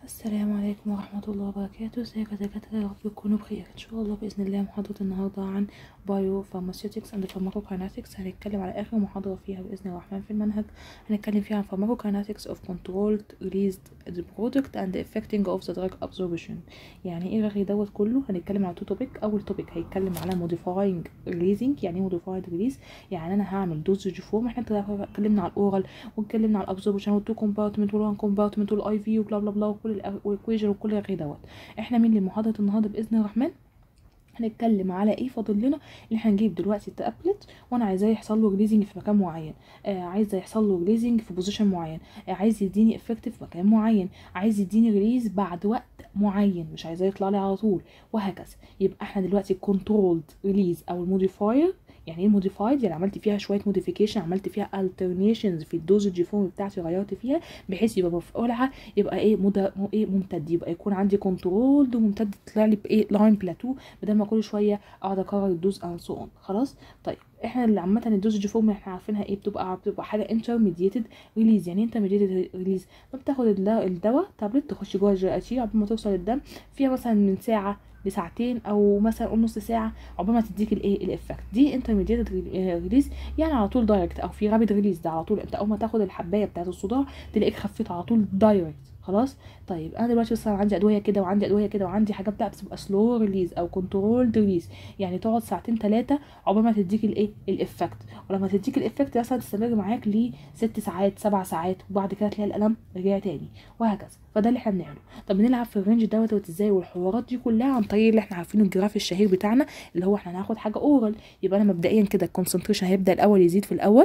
السلام عليكم ورحمة الله وبركاته ازيكم يا دكاترة يا رب تكونوا بخير ان شاء الله بإذن الله محاضرة النهاردة عن بايو فارماسيوتكس اند فارماكوكايناتكس هنتكلم على آخر محاضرة فيها بإذن الرحمن في المنهج هنتكلم فيها عن فارماكوكايناتكس اوف كنترولد ريليزد برودكت اند افكتنج اوف ذا دراج ابزوربشن يعني ايه رغي دوت كله هنتكلم على تو توبيك اول توبيك هيتكلم على موديفاينج ريليزنج يعني ايه موديفايد ريليز يعني انا هعمل دوزج فورم احنا اتكلمنا على الاورال واتكلمنا على الابزوربشن والتو كومبارتمنت والوان كومبارتمنت والاي في وبلا بلا بلا وكل والايكويجن وكل الرغي دوت احنا مين لمحاضره النهارده باذن الرحمن هنتكلم على ايه فاضل لنا ان احنا نجيب دلوقتي التابلت وانا عايزاه يحصل له ريليزنج في مكان معين آه عايزه يحصل له ريليزنج في بوزيشن معين آه عايز يديني افكت في مكان معين عايز يديني ريليز بعد وقت معين مش عايزاه يطلع لي على طول وهكذا يبقى احنا دلوقتي كنترولد ريليز او الموديفاير يعني ايه موديفايد يعني عملت فيها شويه موديفيكيشن عملت فيها alterations في الدوزج فورم بتاعتي غيرت فيها بحيث يبقى مفعولها يبقى ايه مد... ايه ممتد يبقى يكون عندي كنترولد وممتد يطلع لي بايه لاين بلاتو بدل ما كل شويه اقعد اكرر الدوز ان سو اون خلاص طيب احنا اللي عامه الدوزج فورم احنا عارفينها ايه بتبقى بتبقى حاجه انترميديتد ريليز يعني انترميديتد ريليز ما بتاخد الدواء تابلت تخش جوه الجي قبل ما توصل الدم فيها مثلا من ساعه لساعتين او مثلا قول نص ساعه عقبال ما تديك الايه الافكت دي انترميديت ريليز يعني على طول دايركت او في رابيد ريليز ده على طول انت اول ما تاخد الحبايه بتاعه الصداع تلاقيك خفيت على طول دايركت خلاص طيب انا دلوقتي مثلا عندي ادويه كده وعندي ادويه كده وعندي حاجات بقى بتبقى سلو ريليز او كنترول ريليز يعني تقعد ساعتين ثلاثه عقبال ما تديك الايه الافكت ولما تديك الافكت مثلا تستمر معاك لست ساعات سبع ساعات وبعد كده تلاقي الالم رجع تاني وهكذا فده اللي احنا بنعمله طب بنلعب في الرينج دوت ازاي والحوارات دي كلها عن طريق اللي احنا عارفينه الجراف الشهير بتاعنا اللي هو احنا هناخد حاجه اورال يبقى انا مبدئيا كده الكونسنتريشن هيبدا الاول يزيد في الاول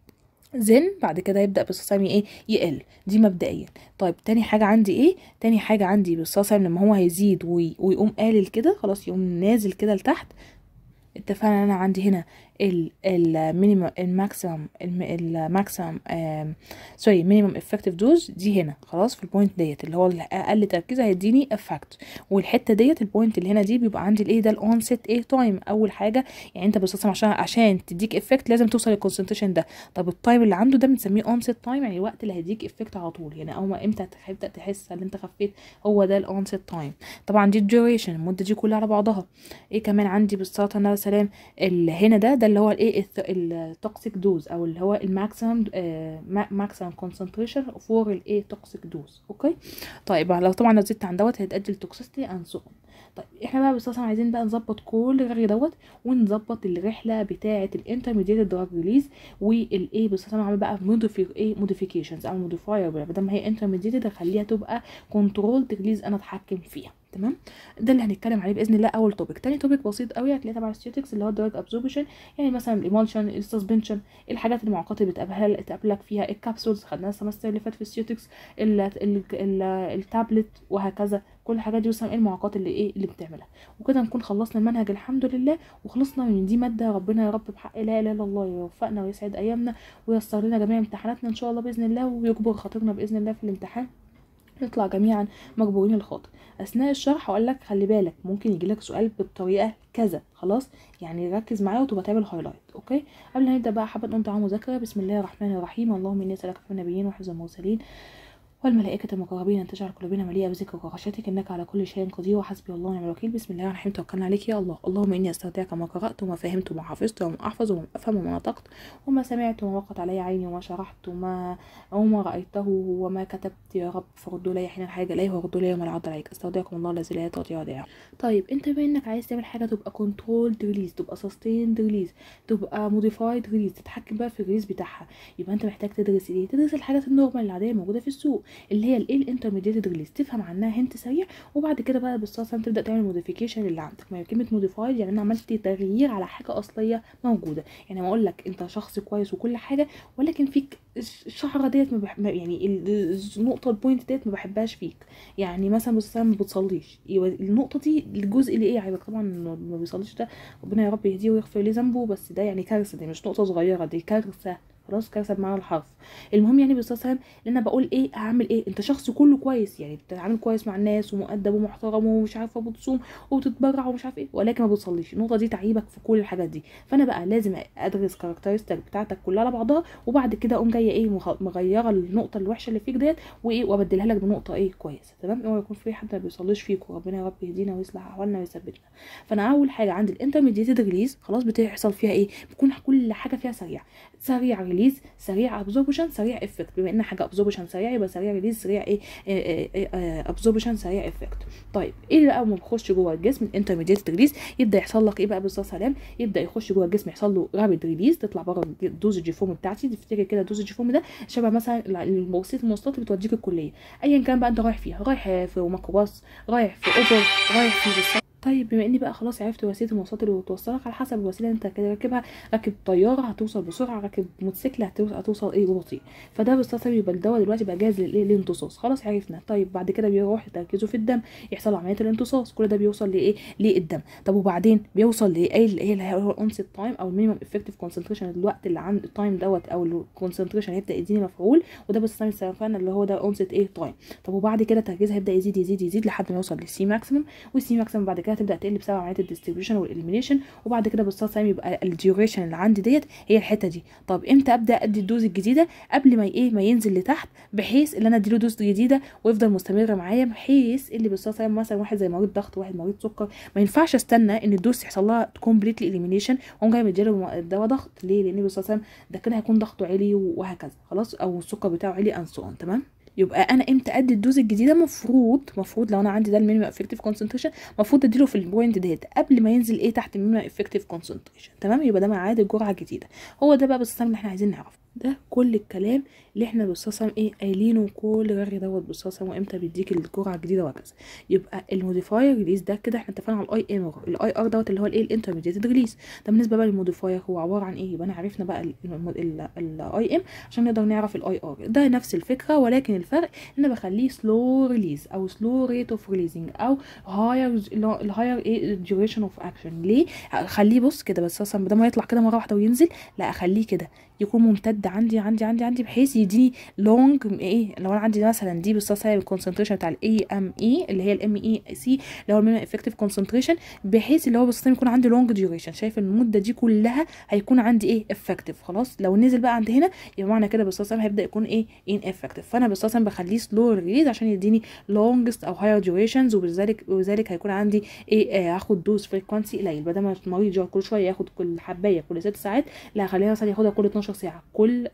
زن بعد كده يبدا بالصوصام ايه يقل دي مبدئيا طيب تاني حاجه عندي ايه تاني حاجه عندي بالصوصام لما هو هيزيد وي... ويقوم قالل كده خلاص يقوم نازل كده لتحت اتفقنا انا عندي هنا المينيمم الماكسيمم الماكسيمم سوري مينيمم افكتيف دوز دي هنا خلاص في البوينت ديت اللي هو اقل تركيز هيديني افكت والحته ديت البوينت اللي هنا دي بيبقى عندي الايه ده الاونست ايه تايم اول حاجه يعني انت بتصمم عشان عشان تديك افكت لازم توصل للكونسنتريشن ده طب التايم اللي عنده ده بنسميه اونست تايم يعني الوقت اللي هيديك افكت على طول يعني اول ما امتى تبدا تحس ان انت خفيت هو ده الاونست تايم طبعا دي الديوريشن المده دي كلها على بعضها ايه كمان عندي بالصلاه على سلام اللي هنا ده ده اللي هو الايه التوكسيك دوز او اللي هو الماكسيمم ماكسيمم كونسنتريشن فور الايه توكسيك دوز اوكي طيب لو طبعا لو زدت عن دوت هتؤدي لتوكسيستي اند سو طيب احنا بقى بصراحه عايزين بقى نظبط كل الرغي دوت ونظبط الرحله بتاعه الانترميديت دراج ريليز والايه بصراحه نعمل بقى موديفي ايه موديفيكيشنز او موديفاير بدل ما هي انترميديت اخليها تبقى كنترول ريليز انا اتحكم فيها تمام ده اللي هنتكلم عليه باذن الله اول توبيك تاني توبيك بسيط قوي هتلاقيه تبع الستيوتكس اللي هو الدراج ابزوربشن يعني مثلا الايمولشن السسبنشن الحاجات المعقده اللي بتقابلها تقابلك فيها الكابسولز خدناها السمستر اللي فات في الستيوتكس التابلت وهكذا كل الحاجات دي مثلا ايه المعوقات اللي ايه اللي بتعملها وكده نكون خلصنا المنهج الحمد لله وخلصنا من دي ماده ربنا يا رب بحق لا اله الا الله يوفقنا ويسعد ايامنا وييسر لنا جميع امتحاناتنا ان شاء الله باذن الله ويجبر خاطرنا باذن الله في الامتحان نطلع جميعا مجبورين الخاطر اثناء الشرح اقول لك خلي بالك ممكن يجي لك سؤال بالطريقه كذا خلاص يعني ركز معايا وتبقى تعمل هايلايت اوكي قبل ما نبدا بقى حابه نقوم تعالى مذاكره بسم الله الرحمن الرحيم اللهم اني اسالك في النبيين وحفظ المرسلين والملائكة المقربين أن تجعل قلوبنا مليئة بذكرك وخشيتك إنك على كل شيء قدير وحسبي الله ونعم الوكيل بسم الله الرحمن الرحيم توكلنا عليك يا الله اللهم إني أستودعك ما قرأت وما فهمت وما حفظت وما أحفظ وما أفهم وما نطقت وما سمعت وما وقت علي عيني وما شرحت وما وما رأيته وما كتبت يا رب فردوا لي حين الحاجة إليه وردوا لي يوم العرض عليك أستودعكم الله الذي لا تضيع ودائعه طيب أنت بما إنك عايز تعمل حاجة تبقى كنترولد ريليز تبقى سستيند ريليز تبقى موديفايد ريليز تتحكم بقى في الريليز بتاعها يبقى أنت محتاج تدرس إيه تدرس الحاجات النورمال العادية الموجودة في السوق اللي هي الإيه الانترميديت ريليز تفهم عنها هنت سريع وبعد كده بقى بالصلصه تبدا تعمل موديفيكيشن اللي عندك ما هي كلمه موديفايد يعني انا عملت تغيير على حاجه اصليه موجوده يعني ما اقول لك انت شخص كويس وكل حاجه ولكن فيك الشعره ديت ما بح... يعني النقطه البوينت ديت ما بحبهاش فيك يعني مثلا بس ما بتصليش النقطه دي الجزء اللي ايه عيبك طبعا ما بيصليش ده ربنا يا رب يهديه ويغفر لي ذنبه بس ده يعني كارثه دي مش نقطه صغيره دي كارثه خلاص كارثه بمعنى الحرف المهم يعني باستاذ ان انا بقول ايه هعمل ايه انت شخص كله كويس يعني بتتعامل كويس مع الناس ومؤدب ومحترم ومش عارفه بتصوم وبتتبرع ومش عارف ايه ولكن ما بتصليش النقطه دي تعيبك في كل الحاجات دي فانا بقى لازم ادرس كاركترستك بتاعتك كلها على بعضها وبعد كده اقوم جايه ايه مغيره النقطه الوحشه اللي فيك ديت وايه وابدلها لك بنقطه ايه كويسه تمام اوعى يكون في حد ما بيصليش فيك وربنا يا رب يهدينا ويصلح احوالنا ويثبتنا فانا اول حاجه عندي الانترميديت ريليز خلاص بتحصل فيها ايه بيكون كل حاجه فيها سريع سريع ريليز سريع ابزوربشن سريع افكت بما ان حاجه ابزوربشن سريع يبقى سريع ريليز سريع ايه ابزوربشن سريع افكت طيب ايه اللي بقى ما بيخش جوه الجسم الانترميديت ريليز يبدا يحصل لك ايه بقى بالظبط سلام يبدا يخش جوه الجسم يحصل له رابيد ريليز تطلع بره الدوزج فورم بتاعتي تفتكر كده الدوزج فورم ده شبه مثلا وسيله المواصلات اللي بتوديك الكليه ايا كان بقى انت رايح فيها رايح في ميكروباص رايح في اوبر رايح في طيب بما اني بقى خلاص عرفت وسيله المواصلات اللي بتوصلك على حسب الوسيله اللي انت راكبها راكب طياره هتوصل بسرعه راكب موتوسيكل هتوصل, هتوصل ايه ببطيء فده باستثمر يبقى الدواء دلوقتي بقى جاهز للايه للامتصاص خلاص عرفنا طيب بعد كده بيروح تركيزه في الدم يحصل له عمليه الامتصاص كل ده بيوصل لايه للدم طب وبعدين بيوصل لايه اللي هو الانست تايم او المينيمم افكتيف كونسنتريشن الوقت اللي عند التايم دوت او الكونسنتريشن هيبدا يديني مفعول وده باستثمر السرفان اللي هو ده انست ايه تايم طب وبعد كده تركيزها هيبدا يزيد يزيد يزيد لحد ما يوصل للسي ماكسيمم والسي ماكسيمم بعد كده تبدا تقل بسبب عمليه الديستريبيوشن والاليمينيشن وبعد كده بالصلصه يبقى الديوريشن اللي عندي ديت هي الحته دي طب امتى ابدا ادي الدوز الجديده قبل ما ايه ما ينزل لتحت بحيث ان انا اديله دوز جديده ويفضل مستمر معايا بحيث اللي بالصلصه مثلا واحد زي مريض ضغط واحد مريض سكر ما ينفعش استنى ان الدوز يحصل لها كومبليتلي اليمينيشن واقوم جاي مديله دواء ضغط ليه لان بالصلصه ده كده هيكون ضغطه عالي وهكذا خلاص او السكر بتاعه عالي ان سو تمام يبقى انا امتى ادي الدوز الجديده مفروض مفروض لو انا عندي ده المينيمم افكتيف كونسنتريشن المفروض اديله في البوينت ديت قبل ما ينزل ايه تحت المينيمم افكتيف كونسنتريشن تمام يبقى ده ميعاد الجرعه الجديده هو ده بقى بالصم اللي احنا عايزين نعرفه ده كل الكلام اللي احنا بالصصم ايه قايلينه كل رغي دوت بالصصم وامتى بيديك الجرعه الجديده وهكذا يبقى الموديفاير ريليز ده كده احنا اتفقنا على الاي ام ار الاي ار دوت اللي هو الايه الانترميديت ريليز ده بالنسبه بقى للموديفاير هو عباره عن ايه يبقى انا عرفنا بقى الاي ام عشان نقدر نعرف الاي ار ده نفس الفكره ولكن الفرق ان انا بخليه سلو ريليز او سلو ريت اوف ريليزنج او هاير الهاير ايه ديوريشن اوف اكشن ليه اخليه بص كده بس اصلا بدل ما يطلع كده مره واحده وينزل لا اخليه كده يكون ممتد عندي عندي عندي عندي بحيث يديني لونج ايه لو انا عندي مثلا دي بالصلصه هي الكونسنتريشن بتاع الاي ام اي اللي هي الام اي سي اللي هو المينيمم افكتيف كونسنتريشن بحيث اللي هو بالصلصه يكون عندي لونج ديوريشن شايف المده دي كلها هيكون عندي ايه افكتيف خلاص لو نزل بقى عند هنا يبقى معنى كده بالصلصه هيبدا يكون ايه ان افكتيف فانا بالصلصه بخليه سلو ريليز عشان يديني لونجست او هاير ديوريشنز وبذلك وذلك هيكون عندي ايه هاخد دوز فريكوانسي قليل بدل ما المريض يقعد كل شويه ياخد كل حبايه كل ست ساعات لا هخليها مثلا ياخدها كل 12 ساعه كل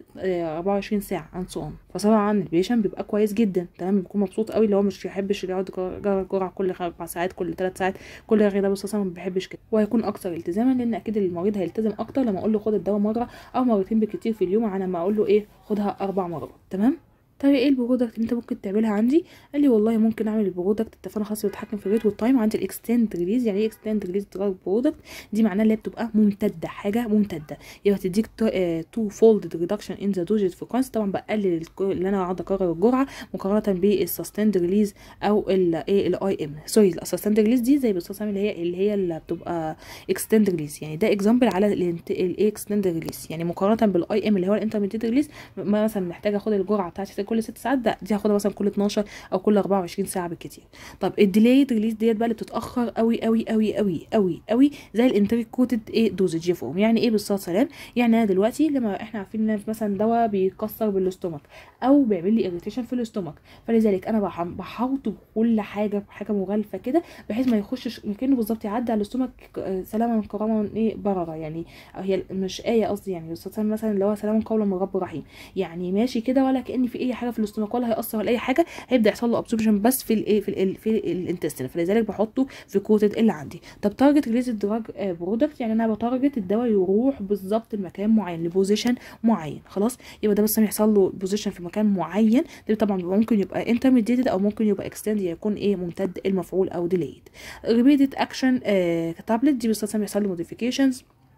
24 ساعه اند سو اون فطبعا البيشن بيبقى كويس جدا تمام بيكون مبسوط قوي اللي هو مش يحبش يقعد جرعه كل اربع ساعات كل ثلاث ساعات كل رغي ده بس ما بيحبش كده وهيكون اكثر التزاما لان اكيد المريض هيلتزم اكتر لما اقول له خد الدواء مره او مرتين بالكتير في اليوم عن ما اقول له ايه خدها اربع مرات تمام طيب ايه البرودكت اللي انت ممكن تعملها عندي قال لي والله ممكن اعمل البرودكت اتفقنا خلاص بتحكم في الريت والتايم عندي الاكستند ريليز يعني ايه اكستند ريليز دراج برودكت دي معناها اللي هي بتبقى ممتده حاجه ممتده يبقى تديك تو فولد ريدكشن ان ذا دوجيت فريكونسي طبعا بقلل اللي انا اقعد اكرر الجرعه مقارنه بالسستند ريليز او الايه الاي ام سوري السستند ريليز دي زي بالصوص اللي هي اللي هي اللي بتبقى اكستند ريليز يعني ده اكزامبل على الاكستند ريليز يعني مقارنه بالاي ام اللي هو الانترميديت ريليز مثلا محتاجه اخد الجرعه بتاعتي كل ست ساعات ده دي هاخدها مثلا كل 12 او كل 24 ساعه بالكتير طب الديليد ريليز ديت بقى اللي بتتاخر قوي قوي قوي قوي قوي قوي زي الانتريك كوتد ايه دوزج فورم يعني ايه بالصلاه سلام يعني انا دلوقتي لما احنا عارفين ان مثلا دواء بيكسر بالاستومك او بيعمل لي اريتيشن في الاستومك فلذلك انا بحاوطه بكل حاجه بحاجه مغلفه كده بحيث ما يخشش كانه بالظبط يعدي على الاستومك سلاما كراما ايه برره يعني هي مش ايه قصدي يعني بالصلاه مثلا اللي هو سلام قولا من رب رحيم يعني ماشي كده ولا كان في اي حاجه في الاستومك ولا هيأثر ولا اي حاجه هيبدا يحصل له ابسوربشن بس في الايه في ال في الانتستين فلذلك بحطه في كوتد اللي عندي طب تارجت ريليز دراج برودكت يعني انا بتارجت الدواء يروح بالظبط لمكان معين لبوزيشن معين خلاص يبقى ده بس يحصل له بوزيشن في مكان معين ده طبعا ممكن يبقى انترميديتد او ممكن يبقى اكستند يكون ايه ممتد المفعول او ديليد ريبيتد اكشن تابلت دي بس يحصل له موديفيكيشنز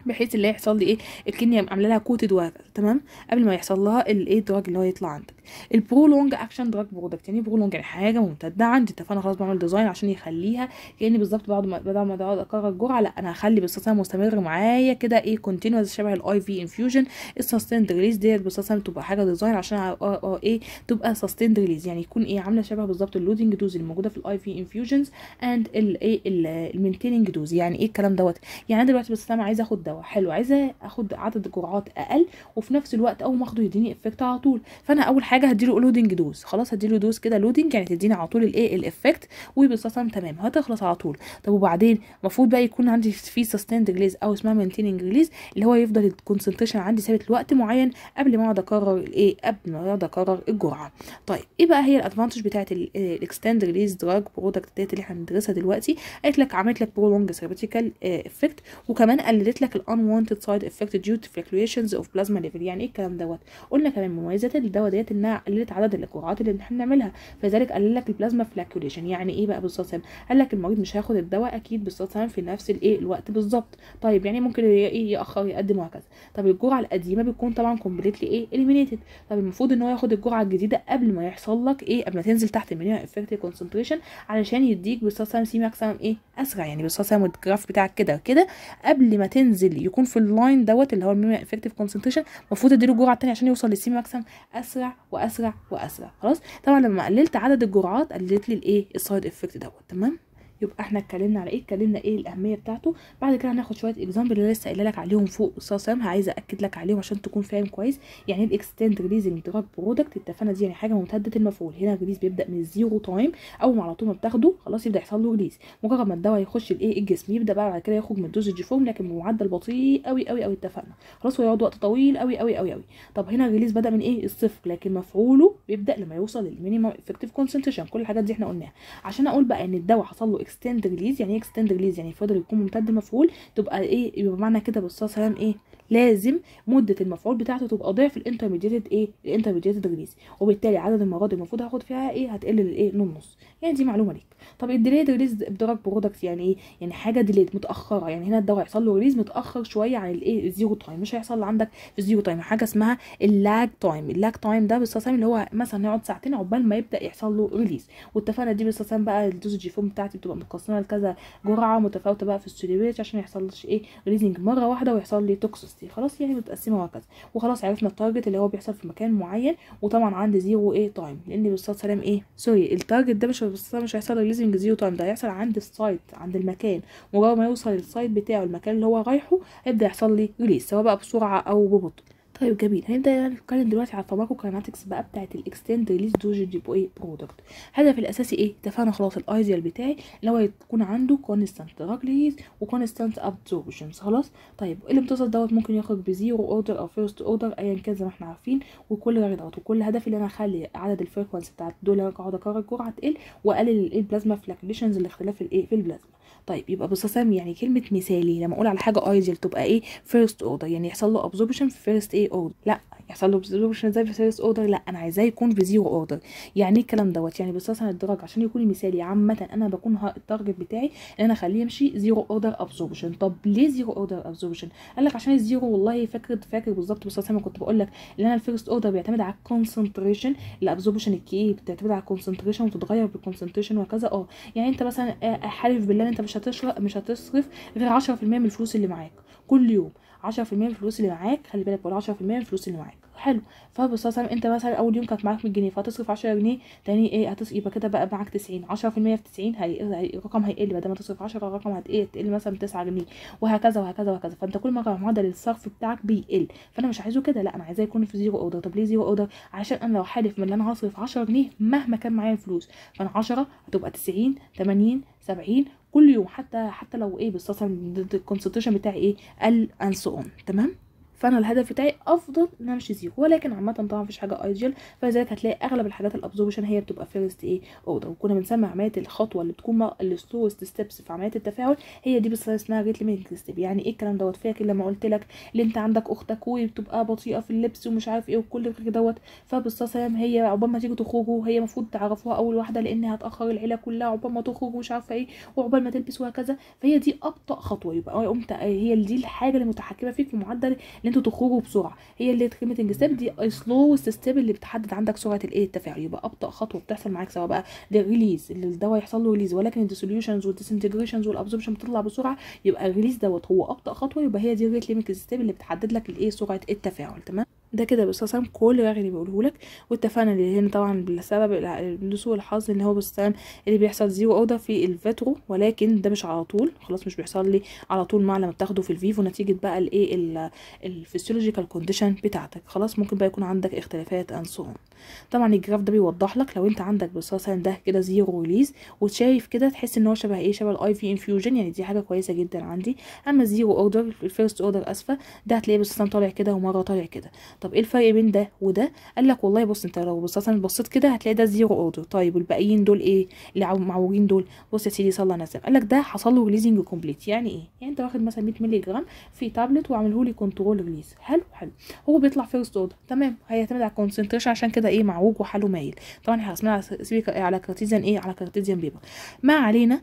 بحيث اللي يحصل لي ايه الكنيه عامله لها كوتد وهكذا تمام قبل ما يحصل لها الايه دراج اللي هو يطلع عندك البرولونج اكشن دراج برودكت يعني برولونج يعني حاجه ممتده عندي اتفقنا خلاص بعمل ديزاين عشان يخليها كاني بالظبط بعد ما بدل ما اقعد اكرر الجرعه لا انا هخلي باستخدام مستمر معايا كده ايه كونتينوس شبه الاي في انفيوجن السستيند ريليز ديت باستخدام تبقى حاجه ديزاين عشان اه اه ايه تبقى سستيند ريليز يعني يكون ايه عامله شبه بالظبط اللودنج دوز اللي موجوده في الاي في انفيوجنز اند الايه المينتيننج دوز يعني ايه الكلام دوت يعني انا دلوقتي باستخدام عايزه اخد دواء حلو عايزه اخد عدد جرعات اقل وفي نفس الوقت اول ما اخده يديني افكت على طول فانا اول حاجه هديله لودنج دوز خلاص هديله دوز كده لودنج يعني تديني على طول الايه الافكت وباستخدام تمام هتخلص على طول طب وبعدين المفروض بقى يكون عندي في سستيند ريليز او اسمها مينتيننج ريليز اللي هو يفضل الكونسنتريشن عندي ثابت لوقت معين قبل ما اقعد اكرر الايه قبل ما اقعد اكرر الجرعه طيب ايه بقى هي الادفانتج بتاعت الاكستند ريليز دراج برودكت ديت اللي احنا بندرسها دلوقتي قالت لك عملت لك برولونج ثيرابيوتيكال افكت وكمان قللت لك الانوانتد سايد افكت ديو تو فلكتويشنز اوف بلازما ليفل يعني ايه الكلام دوت قلنا كمان مميزات الدواء ديت انها قللت عدد الجرعات اللي احنا بنعملها فلذلك قلل لك البلازما فلاكيوليشن يعني ايه بقى بالظبط قال لك المريض مش هياخد الدواء اكيد بالظبط في نفس الايه الوقت بالظبط طيب يعني ممكن ايه ياخر يقدم وهكذا طب الجرعه القديمه بتكون طبعا كومبليتلي ايه اليمينيتد طب المفروض ان هو ياخد الجرعه الجديده قبل ما يحصل لك ايه قبل ما تنزل تحت المينيمم افكتيف كونسنتريشن علشان يديك بالصلصه سي ماكسيمم ايه اسرع يعني بالصلصه الجراف بتاعك كده كده قبل ما تنزل يكون في اللاين دوت اللي هو المينيمم افكتيف كونسنتريشن المفروض تديله الجرعه الثانيه عشان يوصل للسي ماكسيمم اسرع واسرع واسرع خلاص طبعا لما قللت عدد الجرعات قللت لي الايه السايد افكت دوت تمام يبقى احنا اتكلمنا على ايه اتكلمنا ايه الاهميه بتاعته بعد كده هناخد شويه اكزامبل اللي لسه قايله لك عليهم فوق الصلصه عايزه اكد لك عليهم عشان تكون فاهم كويس يعني ايه الاكستند ريليزنج دراج برودكت اتفقنا دي يعني حاجه ممتده المفعول هنا الريليز بيبدا من الزيرو تايم اول ما على طول ما بتاخده خلاص يبدا يحصل له ريليز مجرد ما الدواء يخش الايه الجسم يبدا بقى بعد كده يخرج من الدوزج فورم لكن بمعدل بطيء قوي قوي قوي اتفقنا خلاص ويقعد وقت طويل قوي قوي قوي قوي طب هنا الريليز بدا من ايه الصفر لكن مفعوله بيبدا لما يوصل للمينيمم افكتيف كونسنتريشن كل الحاجات دي احنا قلناها عشان اقول بقى ان الدواء حصل له اكستند ريليز يعني ايه اكستند ريليز يعني فضل يكون ممتد مفعول تبقى ايه يبقى معنى كده بالصلاه سلام ايه لازم مده المفعول بتاعته تبقى ضعف الانترميديتد ايه الانترميديتد ريليز وبالتالي عدد المرات المفروض هاخد فيها ايه هتقل للايه للنص يعني دي معلومه ليك طب الديليد ريليز بدراج برودكت يعني ايه يعني حاجه ديليد متاخره يعني هنا الدواء يحصل له ريليز متاخر شويه عن الايه الزيرو تايم مش هيحصل عندك في الزيرو تايم حاجه اسمها اللاج تايم اللاج تايم ده باستخدام اللي هو مثلا يقعد ساعتين عقبال ما يبدا يحصل له ريليز واتفقنا دي باستخدام بقى الدوزج فورم بتاعتي بتبقى متقسمه لكذا جرعه متفاوته بقى في السوليبيت عشان يحصلش ايه ريليزنج مره واحده ويحصل لي توكسيستي خلاص يعني متقسمه وهكذا وخلاص عرفنا التارجت اللي هو بيحصل في مكان معين وطبعا عندي زيرو ايه تايم لان بالصلاه سلام ايه سوري التارجت ده مش مش هيحصل ريليزنج زيرو تايم ده هيحصل عند السايت عند المكان مجرد ما يوصل للسايت بتاعه المكان اللي هو رايحه هيبدا يحصل لي ريليز سواء بقى بسرعه او ببطء طيب جميل هنبدا نتكلم دلوقتي على الفارماكوكايناتكس بقى بتاعت الاكستند ريليز دوج ديبو ايه برودكت الهدف الاساسي ايه اتفقنا خلاص الايديال بتاعي اللي هو يكون عنده كونستانت دراج ريليز وكونستانت ابزوربشنز خلاص طيب الامتصاص دوت ممكن يخرج بزيرو اوردر او فيرست اوردر ايا كان زي ما احنا عارفين وكل دوت وكل هدفي ان انا اخلي عدد الفريكونسي بتاعت دول اللي انا اقعد اكرر الجرعه تقل واقلل البلازما فلاكيوليشنز الاختلاف الايه في البلازما طيب يبقى بصسام يعني كلمه مثالي لما اقول على حاجه ايديال تبقى ايه فيرست اوردر يعني يحصل له ابزوربشن في فيرست ايه اوردر لا يحصل له ابزوربشن ازاي في فيرست اوردر لا انا عايزاه يكون في زيرو اوردر يعني ايه الكلام دوت يعني بصسام الدرج عشان يكون مثالي عامه انا بكون التارجت بتاعي ان انا اخليه يمشي زيرو اوردر ابزوربشن طب ليه زيرو اوردر ابزوربشن قال لك عشان الزيرو والله فاكر فاكر بالظبط بصسام كنت بقول لك ان انا الفيرست اوردر بيعتمد على الكونسنتريشن الابزوربشن الكي بتعتمد على الكونسنتريشن وتتغير بالكونسنتريشن وكذا اه يعني انت مثلا حالف بالله انت مش هتشرب مش هتصرف غير 10% من الفلوس اللي معاك كل يوم 10% من الفلوس اللي معاك خلي بالك بقول 10% من الفلوس اللي معاك حلو فبص انت مثلا اول يوم كانت معاك 100 جنيه فهتصرف 10 جنيه تاني ايه هتص... يبقى كده بقى معاك 90 10% في 90 هي... هي... الرقم هيقل بدل ما تصرف 10 الرقم هتقل تقل مثلا 9 جنيه وهكذا وهكذا وهكذا فانت كل مره معدل الصرف بتاعك بيقل فانا مش عايزه كده لا انا عايزاه يكون في زيرو اوردر طب ليه زيرو اوردر عشان انا لو حالف من اللي انا هصرف 10 جنيه مهما كان معايا الفلوس فانا 10 هتبقى 90 80 70 كل يوم حتى حتى لو ايه بالصلصه الكونسنتريشن بتاعي ايه قل اند سو اون تمام فانا الهدف بتاعي افضل ان انا امشي زيرو ولكن عامه طبعا مفيش حاجه ايديال فلذلك هتلاقي اغلب الحاجات الابزوربشن هي بتبقى فيرست ايه اوردر وكنا بنسمي عمليه الخطوه اللي بتكون السلوست ستيبس في عمليه التفاعل هي دي بس اسمها ريت ليميتنج ستيب يعني ايه الكلام دوت فاكر لما قلت لك اللي انت عندك اختك وبتبقى بطيئه في اللبس ومش عارف ايه وكل الفكر دوت فبالصلاه هي عقبال ما تيجي تخرجوا هي المفروض تعرفوها اول واحده لان هتاخر العيله كلها عقبال ما تخرج ومش عارفه ايه وعقبال ما تلبس وهكذا فهي دي ابطا خطوه يبقى قمت هي دي الحاجه اللي متحكمه فيك في معدل ان انتوا تخرجوا بسرعه هي اللي ليميتنج ستيب دي سلو ستيب اللي بتحدد عندك سرعه الايه التفاعل يبقى ابطا خطوه بتحصل معاك سواء بقى للريليز اللي الدواء يحصل له ريليز ولكن الديسوليوشنز والديسنتجريشنز والابزوربشن بتطلع بسرعه يبقى الريليز دوت هو ابطا خطوه يبقى هي دي الريت ليميتنج ستيب اللي بتحدد لك الايه سرعه التفاعل تمام ده كده باستخدام كل الرغي اللي بيقوله لك واتفقنا اللي هنا طبعا بسبب سوء الحظ ان هو باستخدام اللي بيحصل زيرو اوردر في الفيترو ولكن ده مش على طول خلاص مش بيحصل لي على طول مع لما بتاخده في الفيفو نتيجه بقى الايه الفسيولوجيكال كونديشن بتاعتك خلاص ممكن بقى يكون عندك اختلافات ان سو طبعا الجراف ده بيوضح لك لو انت عندك باستخدام ده كده زيرو ريليز وشايف كده تحس ان هو شبه ايه شبه الاي في انفيوجن يعني دي حاجه كويسه جدا عندي اما زيرو اوردر الفيرست اوردر اسفه ده هتلاقيه باستخدام طالع كده ومره طالع كده طب ايه الفرق بين ده وده قال لك والله بص انت لو بصيت بصيت كده هتلاقي ده زيرو اوردر طيب والباقيين دول ايه اللي معوجين دول بص يا سيدي صلى على النبي قال لك ده حصل له ريليزنج كومبليت يعني ايه يعني انت واخد مثلا 100 مللي جرام في تابلت وعامله لي كنترول ريليز حلو حلو هو بيطلع فيرست اوردر تمام هيعتمد على الكونسنتريشن عشان كده ايه معوج وحاله مايل طبعا احنا رسمناها على على كارتيزيان ايه على كارتيزيان بيبر ما علينا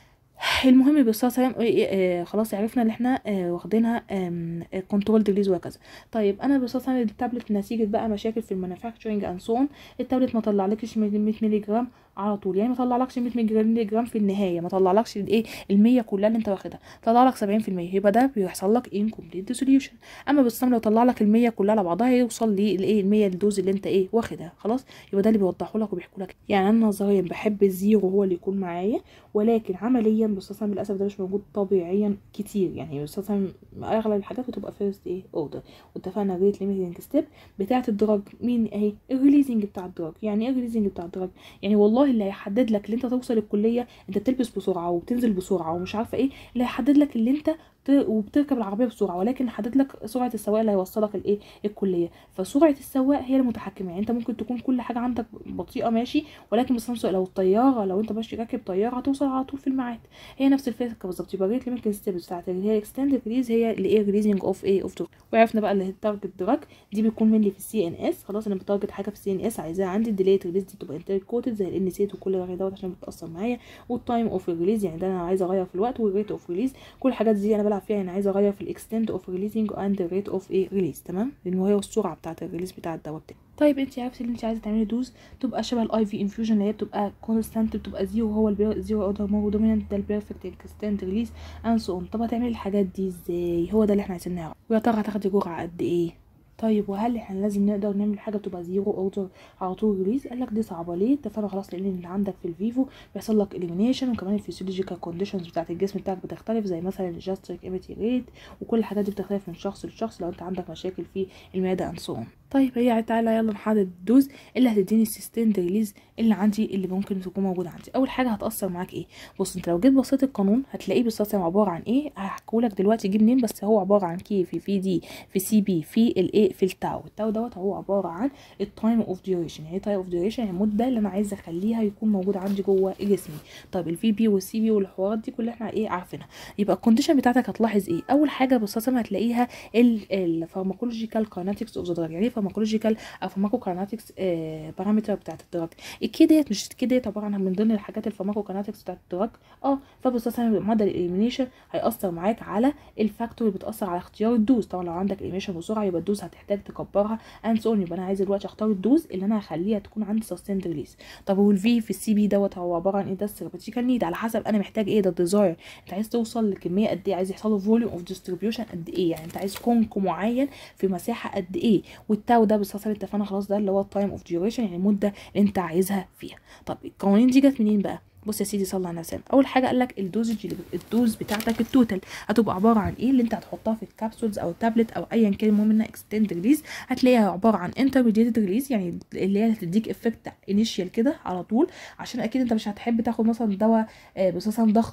المهم بالصلاه والسلام آه خلاص عرفنا ان احنا آه واخدينها كنترول ديليز وهكذا طيب انا بالصلاه والسلام التابلت نتيجه بقى مشاكل في المانيفاكتشرنج اند سو التابلت ما طلعلكش 100 مللي جرام على طول يعني ما طلعلكش 100 مللي جرام في النهايه ما طلعلكش الايه ال100 كلها اللي انت واخدها طلع لك 70% يبقى ده بيحصل لك انكمبليت ديسوليوشن اما بالصلاه لو طلع لك ال100 كلها على بعضها هيوصل للايه ال100 الدوز اللي انت ايه واخدها خلاص يبقى ده اللي بيوضحوا لك وبيحكوا لك يعني انا نظريا بحب الزيرو هو اللي يكون معايا ولكن عمليا بالصلاه للاسف ده مش موجود طبيعيا كتير يعني بالصلاه اغلب الحاجات بتبقى فيرست ايه اوردر واتفقنا ريت ليميتنج ستيب بتاعه الدراج مين اهي الريليزنج بتاع الدراج يعني ايه الريليزنج بتاع الدراج يعني والله اللي هيحدد لك اللي انت توصل الكليه انت بتلبس بسرعه وبتنزل بسرعه ومش عارفه ايه اللي هيحدد لك اللي انت وبتركب العربيه بسرعه ولكن حدد لك سرعه السواق اللي هيوصلك الايه الكليه فسرعه السواق هي المتحكمه يعني انت ممكن تكون كل حاجه عندك بطيئه ماشي ولكن بس لو الطياره لو انت ماشي راكب طياره هتوصل على طول في الميعاد هي نفس الفكره بالظبط يبقى ريت ليميتنج ستيبس بتاعت اللي هي اكستند ريليز هي اللي ايه ريليزنج اوف ايه اوف وعرفنا بقى اللي هي التارجت دراج دي بيكون مني في السي ان اس خلاص انا بتارجت حاجه في السي ان اس عايزاها عندي الديليت ريليز دي بتبقى انتر كوتد زي الان سيت وكل الحاجات دوت عشان بتاثر معايا والتايم اوف ريليز يعني ده انا عايزه اغير في الوقت والريت اوف ريليز كل الحاجات دي انا بلعب فيها يعني عايزه اغير في الاكستند اوف ريليزنج اند ريت اوف ايه ريليز تمام لان هي السرعه بتاعه الريليز بتاع الدواء بتاعي طيب انت عرفتي اللي انت عايزه تعملي دوز تبقى شبه الاي في انفيوجن اللي هي بتبقى كونستانت بتبقى زيرو هو الزيرو اوردر مور دومينانت ده البيرفكت اكستند ريليز اند سو اون طب هتعملي الحاجات دي ازاي هو ده اللي احنا عايزين نعرف ويا ترى هتاخدي جرعه قد ايه طيب وهل احنا لازم نقدر نعمل حاجه بتبقى زيرو اوردر على طول ريليز قال لك دي صعبه ليه اتفقنا خلاص لان اللي عندك في الفيفو بيحصل لك اليمينيشن وكمان الفسيولوجيكال كونديشنز بتاعت الجسم بتاعك بتختلف زي مثلا الجاستريك ايميتي ريت وكل الحاجات دي بتختلف من شخص لشخص لو انت عندك مشاكل في المعده اند سو طيب هي تعالى يلا نحدد الدوز اللي هتديني السيستين ريليز اللي عندي اللي ممكن تكون موجوده عندي اول حاجه هتاثر معاك ايه بص انت لو جيت بصيت القانون هتلاقيه بالظبط عباره عن ايه هحكيهولك دلوقتي جه منين بس هو عباره عن كي في في دي في سي بي في الايه في التاو التاو دوت هو عباره عن التايم اوف ديوريشن يعني تايم اوف ديوريشن يعني المده اللي انا عايزه اخليها يكون موجود عندي جوه جسمي طيب الفي بي والسي بي والحوارات دي كلها احنا ايه عارفينها يبقى الكونديشن بتاعتك هتلاحظ ايه اول حاجه بالظبط هتلاقيها الفارماكولوجيكال كايناتكس اوف ذا دراج يعني ايه فارماكولوجيكال او فارماكوكايناتكس بارامتر بتاعت الدراج الكي ديت مش الكي ديت عباره عن من ضمن الحاجات الفارماكوكايناتكس بتاعت الدراج اه فبالظبط معدل الاليمينيشن هيأثر معاك على الفاكتور اللي بتأثر على اختيار الدوز طبعا لو عندك اليمينيشن بسرعه يبقى الدوز هتحتاج تكبرها اند سو يبقى انا عايزه دلوقتي اختار الدوز اللي انا هخليها تكون عندي سستيند ريليز طب والفي في السي بي دوت هو عباره عن ايه ده الثيرابيوتيكال نيد على حسب انا محتاج ايه ده الديزاير انت عايز توصل لكميه قد ايه عايز يحصل له فوليوم اوف ديستريبيوشن قد ايه يعني انت عايز كونك معين في مساحه قد ايه والتاو ده بالصلصه اتفقنا خلاص ده اللي هو التايم اوف ديوريشن يعني المده اللي انت عايزها فيها طب القوانين دي جت منين بقى بص يا سيدي صلى على النبي اول حاجه قال لك الدوزج اللي الدوز بتاعتك التوتال هتبقى عباره عن ايه اللي انت هتحطها في الكبسولز او التابلت او ايا كان المهم انها اكستند ريليز هتلاقيها عباره عن انترميديت ريليز يعني اللي هي هتديك افكت انيشيال كده على طول عشان اكيد انت مش هتحب تاخد مثلا دواء آه بس مثلا ضغط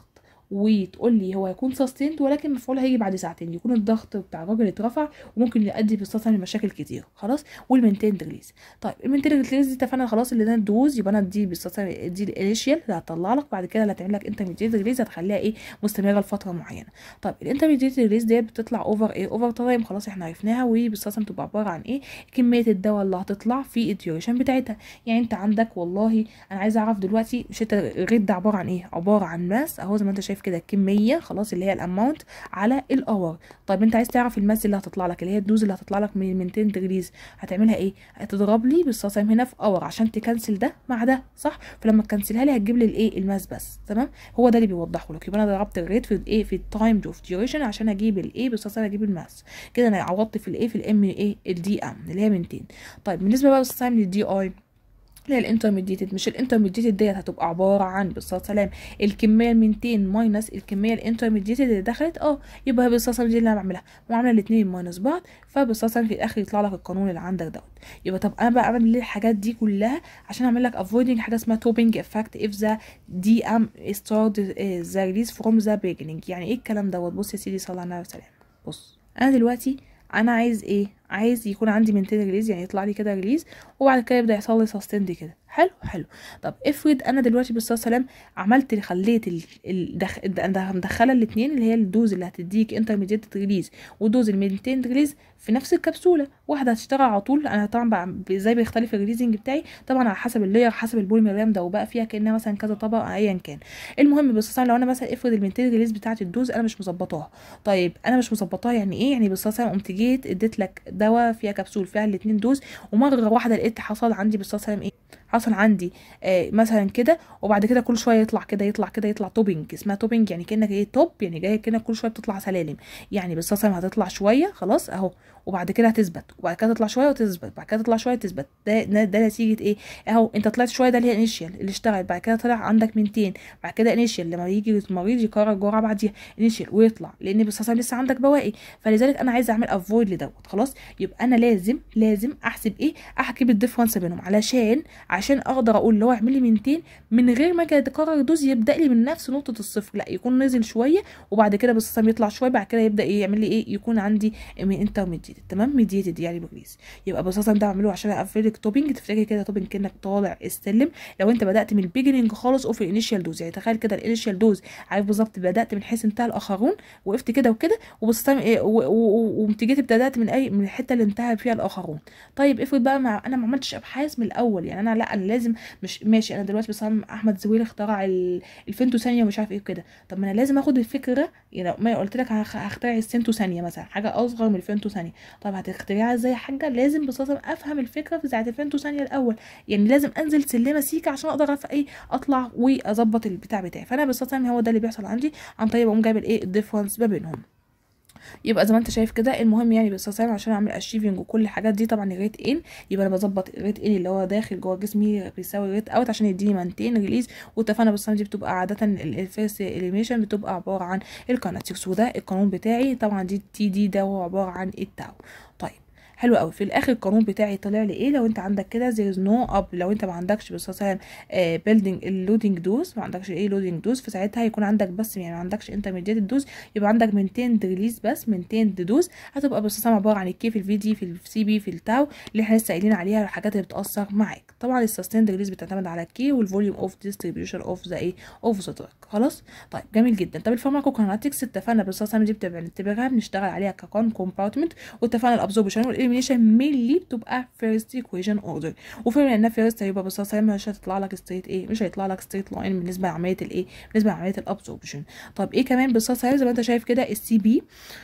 وتقول لي هو هيكون سستيند ولكن مفعول هيجي بعد ساعتين يكون الضغط بتاع الراجل اترفع وممكن يؤدي باستثناء لمشاكل كتير خلاص والمينتين ريليز طيب المينتين ريليز دي اتفقنا خلاص اللي ده الدوز يبقى انا دي باستثناء دي الانيشيال اللي هتطلع لك بعد كده اللي هتعمل لك انترميديت ريليز هتخليها ايه مستمره لفتره معينه طيب الانترميديت ريليز ديت بتطلع اوفر ايه اوفر تايم خلاص احنا عرفناها وباستثناء بتبقى عباره عن ايه كميه الدواء اللي هتطلع في الديوريشن بتاعتها يعني انت عندك والله انا عايزه اعرف دلوقتي مش انت الريت ده عباره عن ايه عباره عن ماس اهو زي ما انت شايف كده كميه خلاص اللي هي الاماونت على الاور طيب انت عايز تعرف الماس اللي هتطلع لك اللي هي الدوز اللي هتطلع لك من المينتين ريليز هتعملها ايه هتضرب لي بالصاصم هنا في اور عشان تكنسل ده مع ده صح فلما تكنسلها لي هتجيب لي الايه الماس بس تمام هو ده اللي بيوضحه لك يبقى انا ضربت الريت في الايه في التايم اوف ديوريشن عشان اجيب الايه بالصاصم اجيب الماس كده انا عوضت في الايه في الام ايه الدي ام اللي هي 200 طيب بالنسبه بقى بالصاصم للدي اي اللي هي الانترميديتد مش الانترميديتد ديت هتبقى عباره عن بالصلاه سلام الكميه ال 200 ماينس الكميه الانترميديتد اللي دخلت اه يبقى بالصلاه دي اللي انا بعملها وعامله الاثنين ماينس بعض فبالصلاه في الاخر يطلع لك القانون اللي عندك دوت يبقى طب انا بقى اعمل ليه الحاجات دي كلها عشان اعمل لك avoiding حاجه اسمها توبنج افكت if the DM start the release from the beginning يعني ايه الكلام دوت بص يا سيدي صلى الله عليه وسلم بص انا دلوقتي انا عايز ايه عايز يكون عندي منتين ريليز يعني يطلع لي كده ريليز وبعد كده يبدا يحصل لي سستند كده حلو حلو طب افرض انا دلوقتي بالصلاه والسلام عملت خليت ال... ال... دخ... مدخله الاثنين اللي هي الدوز اللي هتديك انترميديت ريليز ودوز المينتين ريليز في نفس الكبسوله واحده هتشتغل على طول انا طبعا بقى ازاي بيختلف الريليزنج بتاعي طبعا على حسب اللاير حسب البوليمر رام ده وبقى فيها كانها مثلا كذا طبقه ايا كان المهم بالصلاه لو انا مثلا افرض المينتين ريليز بتاعت الدوز انا مش مظبطاها طيب انا مش مظبطاها يعني ايه يعني بالصلاه قمت جيت اديت لك دواء فيها كبسول فيها الاثنين دوز ومره واحده لقيت حصل عندي بالصلاه ايه حصل عندي آه مثلا كده وبعد كده كل شويه يطلع كده يطلع كده يطلع توبنج اسمها توبنج يعني كانك ايه توب يعني جايه كانك كل شويه بتطلع سلالم يعني بالصلاه هتطلع شويه خلاص اهو وبعد كده هتثبت وبعد كده تطلع شويه وتثبت بعد كده تطلع شويه تثبت ده ده, ده نتيجه ايه اهو انت طلعت شويه ده اللي هي انيشيال اللي اشتغلت بعد كده طلع عندك 200 بعد كده انيشيال لما يجي المريض يكرر جرعه بعديها انيشيال ويطلع لان بس لسه عندك بواقي فلذلك انا عايزه اعمل افويد لدوت خلاص يبقى انا لازم لازم احسب ايه احسب الديفرنس بينهم علشان عشان اقدر اقول اللي هو اعمل لي 200 من غير ما اجي اكرر دوز يبدا لي من نفس نقطه الصفر لا يكون نزل شويه وبعد كده بس يطلع شويه بعد كده يبدا ايه يعمل لي ايه يكون عندي انترميديت تمام ميديتد يعني بجريس يبقى بصاصا ده بعمله عشان اقفل لك توبنج تفتكري كده توبنج كانك طالع السلم لو انت بدات من البيجننج خالص او في الانيشال دوز يعني تخيل كده الانيشال دوز عارف بالظبط بدات من حيث انتهى الاخرون وقفت كده وكده وبصاصا ايه وقمت جيت بدات من اي من الحته اللي انتهى فيها الاخرون طيب افرض بقى مع انا ما عملتش ابحاث من الاول يعني انا لا انا لازم مش ماشي انا دلوقتي بصمم احمد زويل اخترع الفينتو ثانيه ومش عارف ايه كده طب ما انا لازم اخد الفكره يعني ما قلت لك هخترع السنتو ثانيه مثلا حاجه اصغر من الفينتو ثانيه طب هتخترعها ازاي يا حاجه لازم بصراحه افهم الفكره في ساعه الفينتو ثانيه الاول يعني لازم انزل سلمه سيكه عشان اقدر اعرف ايه اطلع واظبط البتاع بتاعي فانا بصراحه هو ده اللي بيحصل عندي عن طريق بقوم جايب الايه الديفرنس ما بينهم يبقى زي ما انت شايف كده المهم يعني باستخدام عشان اعمل اشيفنج وكل الحاجات دي طبعا الريت ان يبقى انا بظبط الريت ان اللي هو داخل جوه جسمي بيساوي ريت اوت عشان يديني مانتين ريليز واتفقنا بالصنعه دي بتبقى عاده الفيرست اليميشن بتبقى عباره عن الكاناتكس وده القانون بتاعي طبعا دي تي دي ده هو عباره عن التاو طيب حلو قوي في الاخر القانون بتاعي طلع لي ايه لو انت عندك كده there is no up لو انت ما عندكش مثلا بيلدينج اللودنج دوز ما عندكش ايه لودنج دوز فساعتها هيكون عندك بس يعني ما عندكش انترميديت دوز يبقى عندك مينتين ريليز بس مينتين دوز هتبقى بس عباره عن الكي في الفي دي في السي بي في التاو اللي احنا لسه قايلين عليها الحاجات اللي بتاثر معاك طبعا السستيند ريليز بتعتمد على الكي والفوليوم اوف ديستريبيوشن اوف ذا ايه اوف ذا دراج خلاص طيب جميل جدا طب الفارماكوكاينetics اتفقنا بالسستم دي بنعتبرها بنشتغل عليها ككون كومبارتمنت واتفقنا الابزوربشن والاليمينيشن مينلي بتبقى فيرست ايكويشن اوردر وفي انها فيرست هيبقى بالصلاه مش هتطلع لك ستريت ايه مش هيطلع لك ستريت لاين بالنسبه لعمليه الايه بالنسبه لعمليه الابزوربشن طب ايه كمان بالصلاه زي ما انت شايف كده السي بي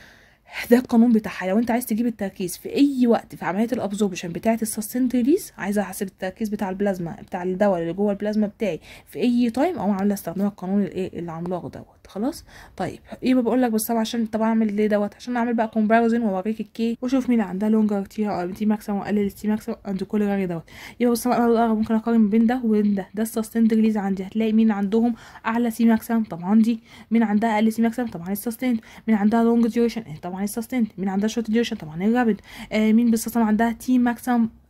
ده القانون بتاعها لو انت عايز تجيب التركيز في اي وقت في عمليه الابزوربشن بتاعه السستنت ريليز عايزه احسب التركيز بتاع البلازما بتاع الدواء اللي جوه البلازما بتاعي في اي تايم او عامله استخدام القانون الايه العملاق دوت خلاص طيب ايه بقول لك بس طبعا عشان طبعا اعمل ليه دوت عشان اعمل بقى كومباريزون واوريك الكي واشوف مين عندها لونجر تي او تي ماكسيمم واقلل التي ماكسيمم عند كل غير دوت يبقى بص انا ممكن اقارن بين ده وبين ده ده السستنت ريليز عندي هتلاقي مين عندهم اعلى سي ماكسيمم طبعا دي مين عندها اقل سي ماكسيمم طبعا السستنت مين عندها لونج ديوريشن طبعا السستنت مين عندها شورت ديوريشن طبعا الرابد آه مين بالسستم عندها تي ماكسيمم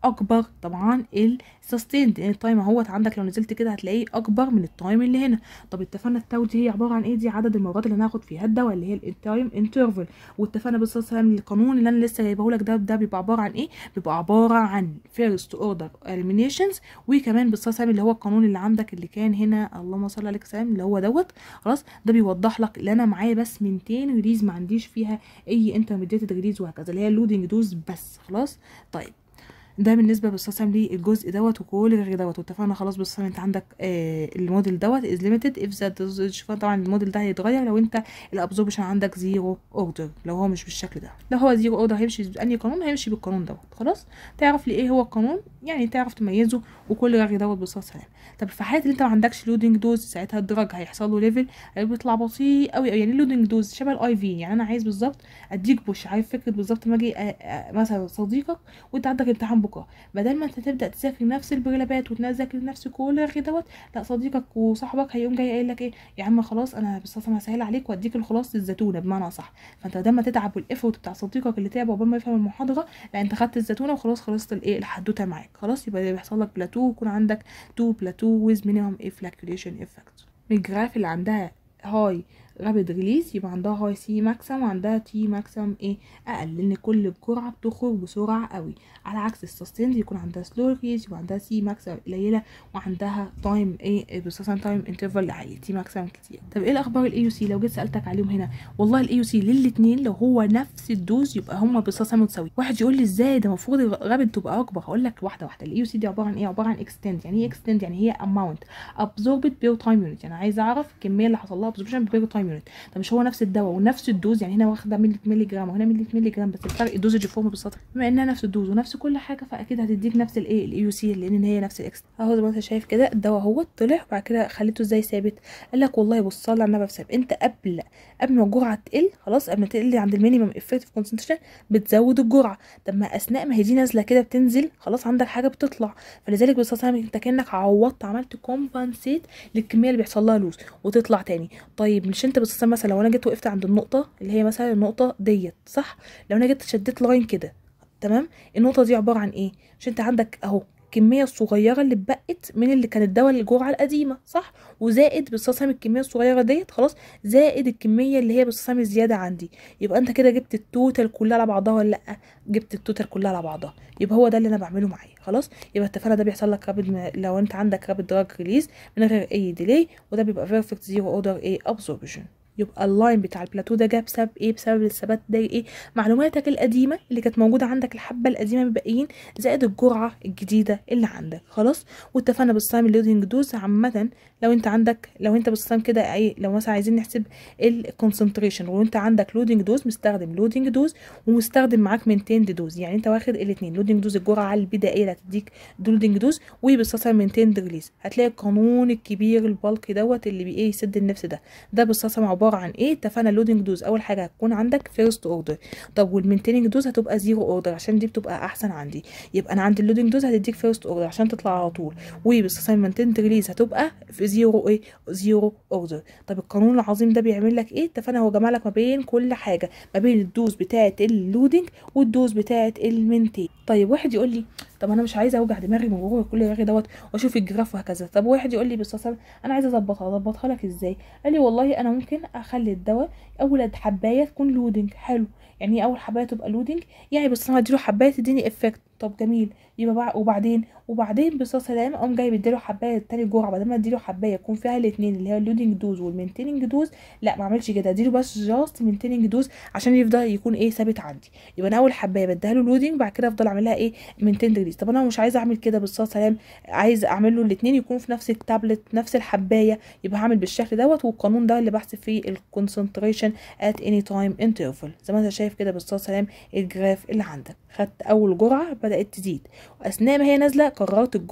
اكبر طبعا السستيند لان التايم اهوت عندك لو نزلت كده هتلاقيه اكبر من التايم اللي هنا طب اتفقنا التاو دي هي عباره عن ايه دي عدد المرات اللي هناخد فيها الدواء اللي هي التايم انترفال واتفقنا بالظبط القانون اللي انا لسه جايبه لك ده ده بيبقى عباره عن ايه بيبقى عباره عن فيرست اوردر eliminations وكمان بالظبط اللي هو القانون اللي عندك اللي كان هنا اللهم صل عليك وسلم اللي هو دوت خلاص ده بيوضح لك ان انا معايا بس 200 ريليز ما عنديش فيها اي انترميديت ريليز وهكذا اللي هي اللودنج دوز بس خلاص طيب ده بالنسبه بالصسم للجزء دوت وكل غير دوت واتفقنا خلاص بالصسم انت عندك آه الموديل دوت از ليميتد اف ذات طبعا الموديل ده هيتغير لو انت الابزوربشن عندك زيرو اوردر لو هو مش بالشكل ده لو هو زيرو اوردر هيمشي بأنهي قانون هيمشي بالقانون دوت خلاص تعرف لي ايه هو القانون يعني تعرف تميزه وكل غير دوت بالصوت سلام طب في حاله اللي انت ما عندكش لودنج دوز ساعتها الدرج هيحصل له ليفل بيطلع بطيء قوي يعني لودنج دوز شبه الاي في يعني انا عايز بالظبط اديك بوش عارف فكره بالظبط ما اجي مثلا صديقك وانت عندك امتحان بكره بدل ما انت تبدا تذاكر نفس البريلابات وتذاكر نفس كل الرغي دوت لا صديقك وصاحبك هيقوم جاي قايل لك ايه يا عم خلاص انا بس انا هسهل عليك واديك الخلاصه الزتونه بمعنى صح فانت بدل ما تتعب والافورت بتاع صديقك اللي تعب عقبال ما يفهم المحاضره لا انت خدت الزتونه وخلاص خلصت الايه الحدوته معاك خلاص يبقى بيحصل لك بلاتو ويكون عندك تو بلاتو ويز مينيمم ايه فلاكيوليشن افكت الجراف اللي عندها هاي رابد ريليز يبقى عندها هاي سي ماكسيم وعندها تي ماكسيم ايه اقل لان كل الجرعه بتخرج بسرعه قوي على عكس السستيند يكون عندها سلو ريليز يبقى عندها سي ماكسيم قليله وعندها تايم ايه بسستين تايم انترفال عالي تي ماكسيم كتير طب ايه الاخبار الاي يو سي لو جيت سالتك عليهم هنا والله الاي يو سي للاثنين لو هو نفس الدوز يبقى هما بسستين متساوي واحد يقول لي ازاي ده المفروض الرابد تبقى اكبر هقول لك واحده واحده الاي يو سي دي عباره عن ايه عباره عن اكستند يعني ايه اكستند يعني هي اماونت ابزوربد بير تايم يونت يعني عايز اعرف الكميه اللي حصل لها ابزوربشن بير تايم يونت طب مش هو نفس الدواء ونفس الدوز يعني هنا واخده 100 مللي جرام وهنا 100 مللي جرام بس الفرق الدوزج فورم بالسطر بما انها نفس الدوز ونفس كل حاجه فاكيد هتديك نفس الايه الاي يو سي لان هي نفس الاكس اهو زي ما انت شايف كده الدواء هو طلع وبعد كده خليته ازاي ثابت قال لك والله بص صلي على النبي بسبب انت قبل قبل ما الجرعه تقل خلاص قبل ما تقل عند المينيمم افكتيف كونسنتريشن بتزود الجرعه طب ما اثناء ما هي دي نازله كده بتنزل خلاص عندك حاجه بتطلع فلذلك بص انت كانك عوضت عملت كومبنسيت للكميه اللي بيحصل لها لوز وتطلع تاني طيب مش انت بص مثلا لو انا جيت وقفت عند النقطه اللي هي مثلا النقطه ديت صح لو انا جيت شديت لاين كده تمام النقطه دي عباره عن ايه مش انت عندك اهو الكميه الصغيره اللي اتبقت من اللي كانت دواء الجرعه القديمه صح وزائد بالصسم الكميه الصغيره ديت خلاص زائد الكميه اللي هي بالصسم الزياده عندي يبقى انت كده جبت التوتال كلها على بعضها ولا لا جبت التوتال كلها على بعضها يبقى هو ده اللي انا بعمله معايا خلاص يبقى اتفقنا ده بيحصل لك رابد م... لو انت عندك رابد دراج ريليز من غير اي ديلي وده بيبقى بيرفكت زيرو اوردر اي ابزوربشن يبقى اللاين بتاع البلاتو ده جه بسبب ايه بسبب الثبات ده ايه معلوماتك القديمه اللي كانت موجوده عندك الحبه القديمه مبقيين زائد الجرعه الجديده اللي عندك خلاص واتفقنا بالسايم اللودنج دوز عامه لو انت عندك لو انت بالسايم كده ايه لو مثلا عايزين نحسب الكونسنتريشن وانت عندك لودنج دوز مستخدم لودنج دوز ومستخدم معاك مينتيند دوز يعني انت واخد الاثنين لودنج دوز الجرعه البدائيه اللي هتديك لودنج دوز وبالصلصه مينتيند ريليز هتلاقي القانون الكبير البلقي دوت اللي بايه يسد النفس ده ده بالصلصه عباره عن ايه اتفقنا اللودنج دوز اول حاجه هتكون عندك فيرست اوردر طب والمينتيننج دوز هتبقى زيرو اوردر عشان دي بتبقى احسن عندي يبقى انا عندي اللودنج دوز هتديك فيرست اوردر عشان تطلع على طول وبالصلصه مينتيند ريليز هتبقى في زيرو ايه زيرو اوردر طب القانون العظيم ده بيعمل لك ايه اتفقنا هو جمع لك ما بين كل حاجه ما بين الدوز بتاعه اللودنج والدوز بتاعه المينتين طيب واحد يقول لي طب انا مش عايزه اوجع دماغي من جوه كل دماغي دوت واشوف الجراف وهكذا طب واحد يقول لي بس انا عايزه اظبطها اظبطها لك ازاي قال لي والله انا ممكن اخلي الدواء اول حبايه تكون لودنج حلو يعني ايه اول حبايه تبقى لودنج يعني بس انا هديله حبايه تديني افكت طب جميل يبقى بقى وبعدين وبعدين بصوص سلام اقوم جاي مديله حبايه تاني جرعه بدل ما اديله حبايه يكون فيها الاثنين اللي هي اللودنج دوز والمينتيننج دوز لا ما اعملش كده اديله بس جاست مينتيننج دوز عشان يفضل يكون ايه ثابت عندي يبقى انا اول حبايه بديها له لودنج بعد كده افضل اعمل لها ايه مينتين ريليز طب انا مش عايزه اعمل كده بالصوص سلام عايز اعمل له الاثنين يكونوا في نفس التابلت نفس الحبايه يبقى هعمل بالشكل دوت والقانون ده اللي بحسب فيه الكونسنتريشن ات اني تايم انترفال زي ما انت شايف كده بالصوص سلام الجراف اللي عندك خدت اول جرعه بدات تزيد واثناء ما هي نازله قررت الجرعه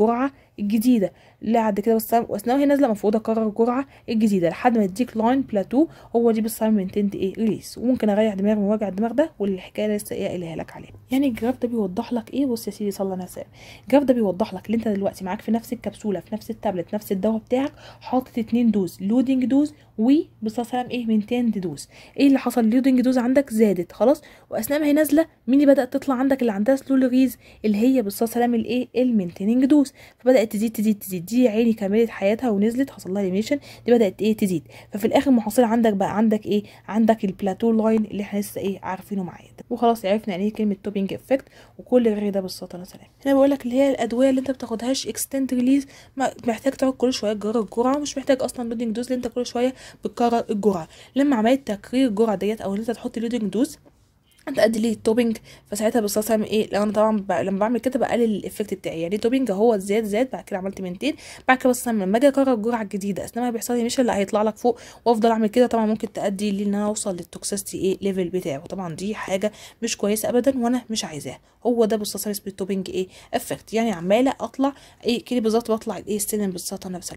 الجديده اللي بعد كده بس واثناء وهي نازله المفروض اكرر الجرعه الجديده لحد ما يديك لاين بلاتو هو دي بس مينتند ايه ريليس وممكن اريح دماغي من وجع الدماغ ده والحكايه اللي لسه ايه قايلها لك عليها يعني الجراف ده بيوضح لك ايه بص يا سيدي صلى الله عليه وسلم الجراف ده بيوضح لك اللي انت دلوقتي معاك في نفس الكبسوله في نفس التابلت نفس الدواء بتاعك حاطط اتنين دوز لودنج دوز وبصلاه ايه مينتند دوز ايه اللي حصل اللودنج دوز عندك زادت خلاص واثناء ما هي نازله مين اللي بدات تطلع عندك اللي عندها سلو ريز اللي هي بالصلاه والسلام الايه المينتيننج دوز فبدات تزيد تزيد تزيد دي يا عيني كملت حياتها ونزلت حصل لها ليميشن دي بدات ايه تزيد ففي الاخر محصله عندك بقى عندك ايه عندك البلاتو لاين اللي احنا لسه ايه عارفينه معايا ده وخلاص عرفنا يعني ايه كلمه توبينج افكت وكل غير ده بالصلاه والسلام هنا بقول لك اللي هي الادويه اللي انت بتاخدهاش اكستند ريليز محتاج تقعد كل شويه تجرب الجرعه ومش محتاج اصلا لودنج دوز اللي انت كل شويه بتكرر الجرعه لما عمليه تكرير الجرعه ديت او ان انت تحط لودنج دوز انت قد ليه التوبنج فساعتها بالصلاه والسلام ايه لو انا طبعا ب... لما بعمل كده بقلل الايفكت بتاعي يعني توبنج هو زاد زاد بعد كده عملت منتين بعد كده بس لما اجي اكرر الجرعه الجديده اثناء ما بيحصل لي مش اللي هيطلع لك فوق وافضل اعمل كده طبعا ممكن تؤدي لي ان انا اوصل للتوكسيستي ايه ليفل بتاعه طبعا دي حاجه مش كويسه ابدا وانا مش عايزاها هو ده بالصلاه والسلام اسمه التوبنج ايه افكت يعني عماله اطلع ايه كده بالظبط بطلع ايه السلم بالظبط نفسها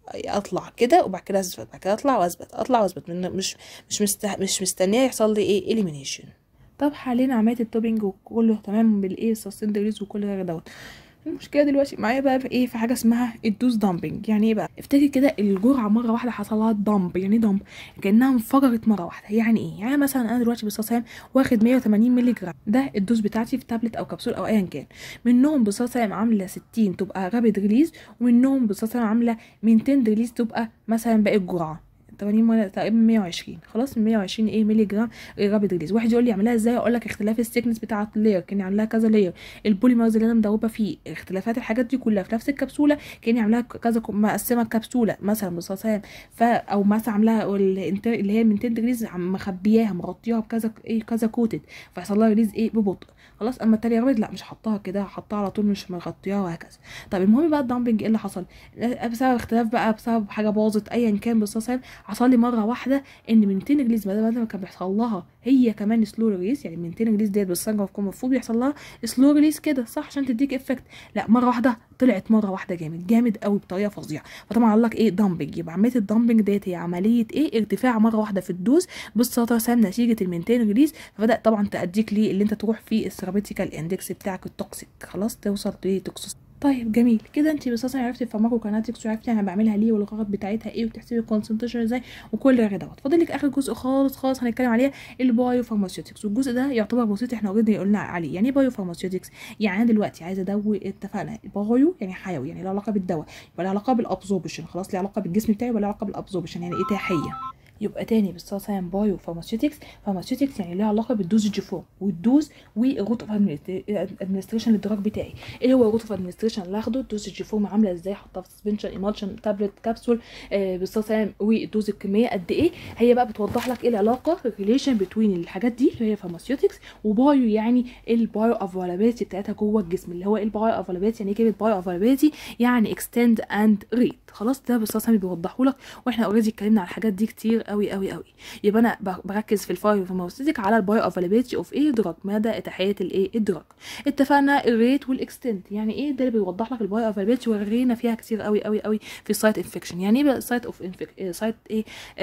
اطلع كده وبعد كده اثبت بعد كده اطلع واثبت اطلع واثبت مش مش مست... مش مستنيه يحصل لي ايه اليمينيشن طب حاليا عمليه التوبينج وكله تمام بالايه سستند ريليز وكل غير دوت المشكله دلوقتي معايا بقى في ايه في حاجه اسمها الدوز دامبنج يعني ايه بقى افتكر كده الجرعه مره واحده حصل لها دامب يعني دامب كانها انفجرت مره واحده يعني ايه يعني مثلا انا دلوقتي بالصلاه واخد 180 مللي جرام ده الدوز بتاعتي في تابلت او كبسول او ايا كان منهم بالصلاه عامله 60 تبقى رابيد ريليز ومنهم بالصلاه عامله 200 ريليز تبقى مثلا باقي الجرعه 80 تقريبا 120 خلاص 120 ايه مللي جرام رابيد ريليز واحد يقول لي اعملها ازاي اقول لك اختلاف السيكنس بتاعه اللير كاني عاملاها كذا لير البوليمرز اللي انا مدوبه فيه اختلافات الحاجات دي كلها في نفس الكبسوله كاني عاملاها كذا مقسمه الكبسوله مثلا بالصلاه ف او مثلا عاملاها اللي هي من 200 ريليز مخبياها مغطياها بكذا ايه كذا كوتد فيحصل لها ريليز ايه ببطء خلاص اما التانية رابط لا مش حطاها كده حطها على طول مش مغطياها وهكذا طب المهم بقى الدامبنج ايه اللي حصل بسبب اختلاف بقى بسبب حاجه باظت ايا كان بالصلاه حصل لي مره واحده ان من 200 ريليز بدل ما كان بيحصل لها هي كمان سلو ريليز يعني من 200 ريليز ديت بالصنجه بتكون المفروض بيحصل لها سلو ريليز كده صح عشان تديك افكت لا مره واحده طلعت مره واحده جامد جامد قوي بطريقه فظيعه فطبعا قال لك ايه دامبنج يبقى عمليه الدامبنج ديت هي عمليه ايه ارتفاع مره واحده في الدوز بالصلاه والسلام نتيجه ال 200 ريليز فبدا طبعا تاديك ليه اللي انت تروح في الثيرابيتيكال اندكس بتاعك التوكسيك خلاص توصل لتوكسيس طيب جميل كده انت اساسا عرفتي الفارماكوكاينetics وعرفتي انا بعملها ليه والغرض بتاعتها ايه وتحسبي الكونسنتريشن ازاي وكل غير دوت فاضل لك اخر جزء خالص خالص هنتكلم عليه البايو فارماسيوتكس والجزء ده يعتبر بسيط احنا اوريدي قلنا عليه يعني ايه بايو فارماسيوتكس يعني انا دلوقتي عايزه ادوي اتفقنا بايو يعني حيوي يعني له علاقه بالدواء يبقى له علاقه بالابزوربشن خلاص له علاقه بالجسم بتاعي ولا علاقه بالابزوربشن يعني اتاحيه يبقى تاني بالصلاه بايو فارماسيوتكس فارماسيوتكس يعني ليها علاقه بالدوزج فورم والدوز والروت اوف ادمنستريشن للدراج بتاعي ايه هو الروت اوف ادمنستريشن اللي هاخده الدوزج فورم عامله ازاي احطها في سسبنشن ايمالشن تابلت كبسول آه بالصلاه والدوز الكميه قد ايه هي بقى بتوضح لك ايه العلاقه الريليشن بتوين الحاجات دي اللي هي فارماسيوتكس وبايو يعني البايو افالابيلتي بتاعتها جوه الجسم اللي هو البايو افالابيلتي يعني ايه كلمه بايو افالابيلتي يعني اكستند اند ريت خلاص ده بالصلاه بيوضحوا لك واحنا اوريدي اتكلمنا على الحاجات دي كتير قوي قوي قوي يبقى انا بركز في الفايو فارماسيوتيك على البايو افالابيلتي اوف ايه دراج مدى اتاحيه الايه الدراج اتفقنا الريت والاكستنت يعني ايه ده اللي بيوضح لك البايو افالابيلتي ورينا فيها كتير قوي قوي قوي في السايت انفكشن يعني ايه بقى سايت اوف سايت ايه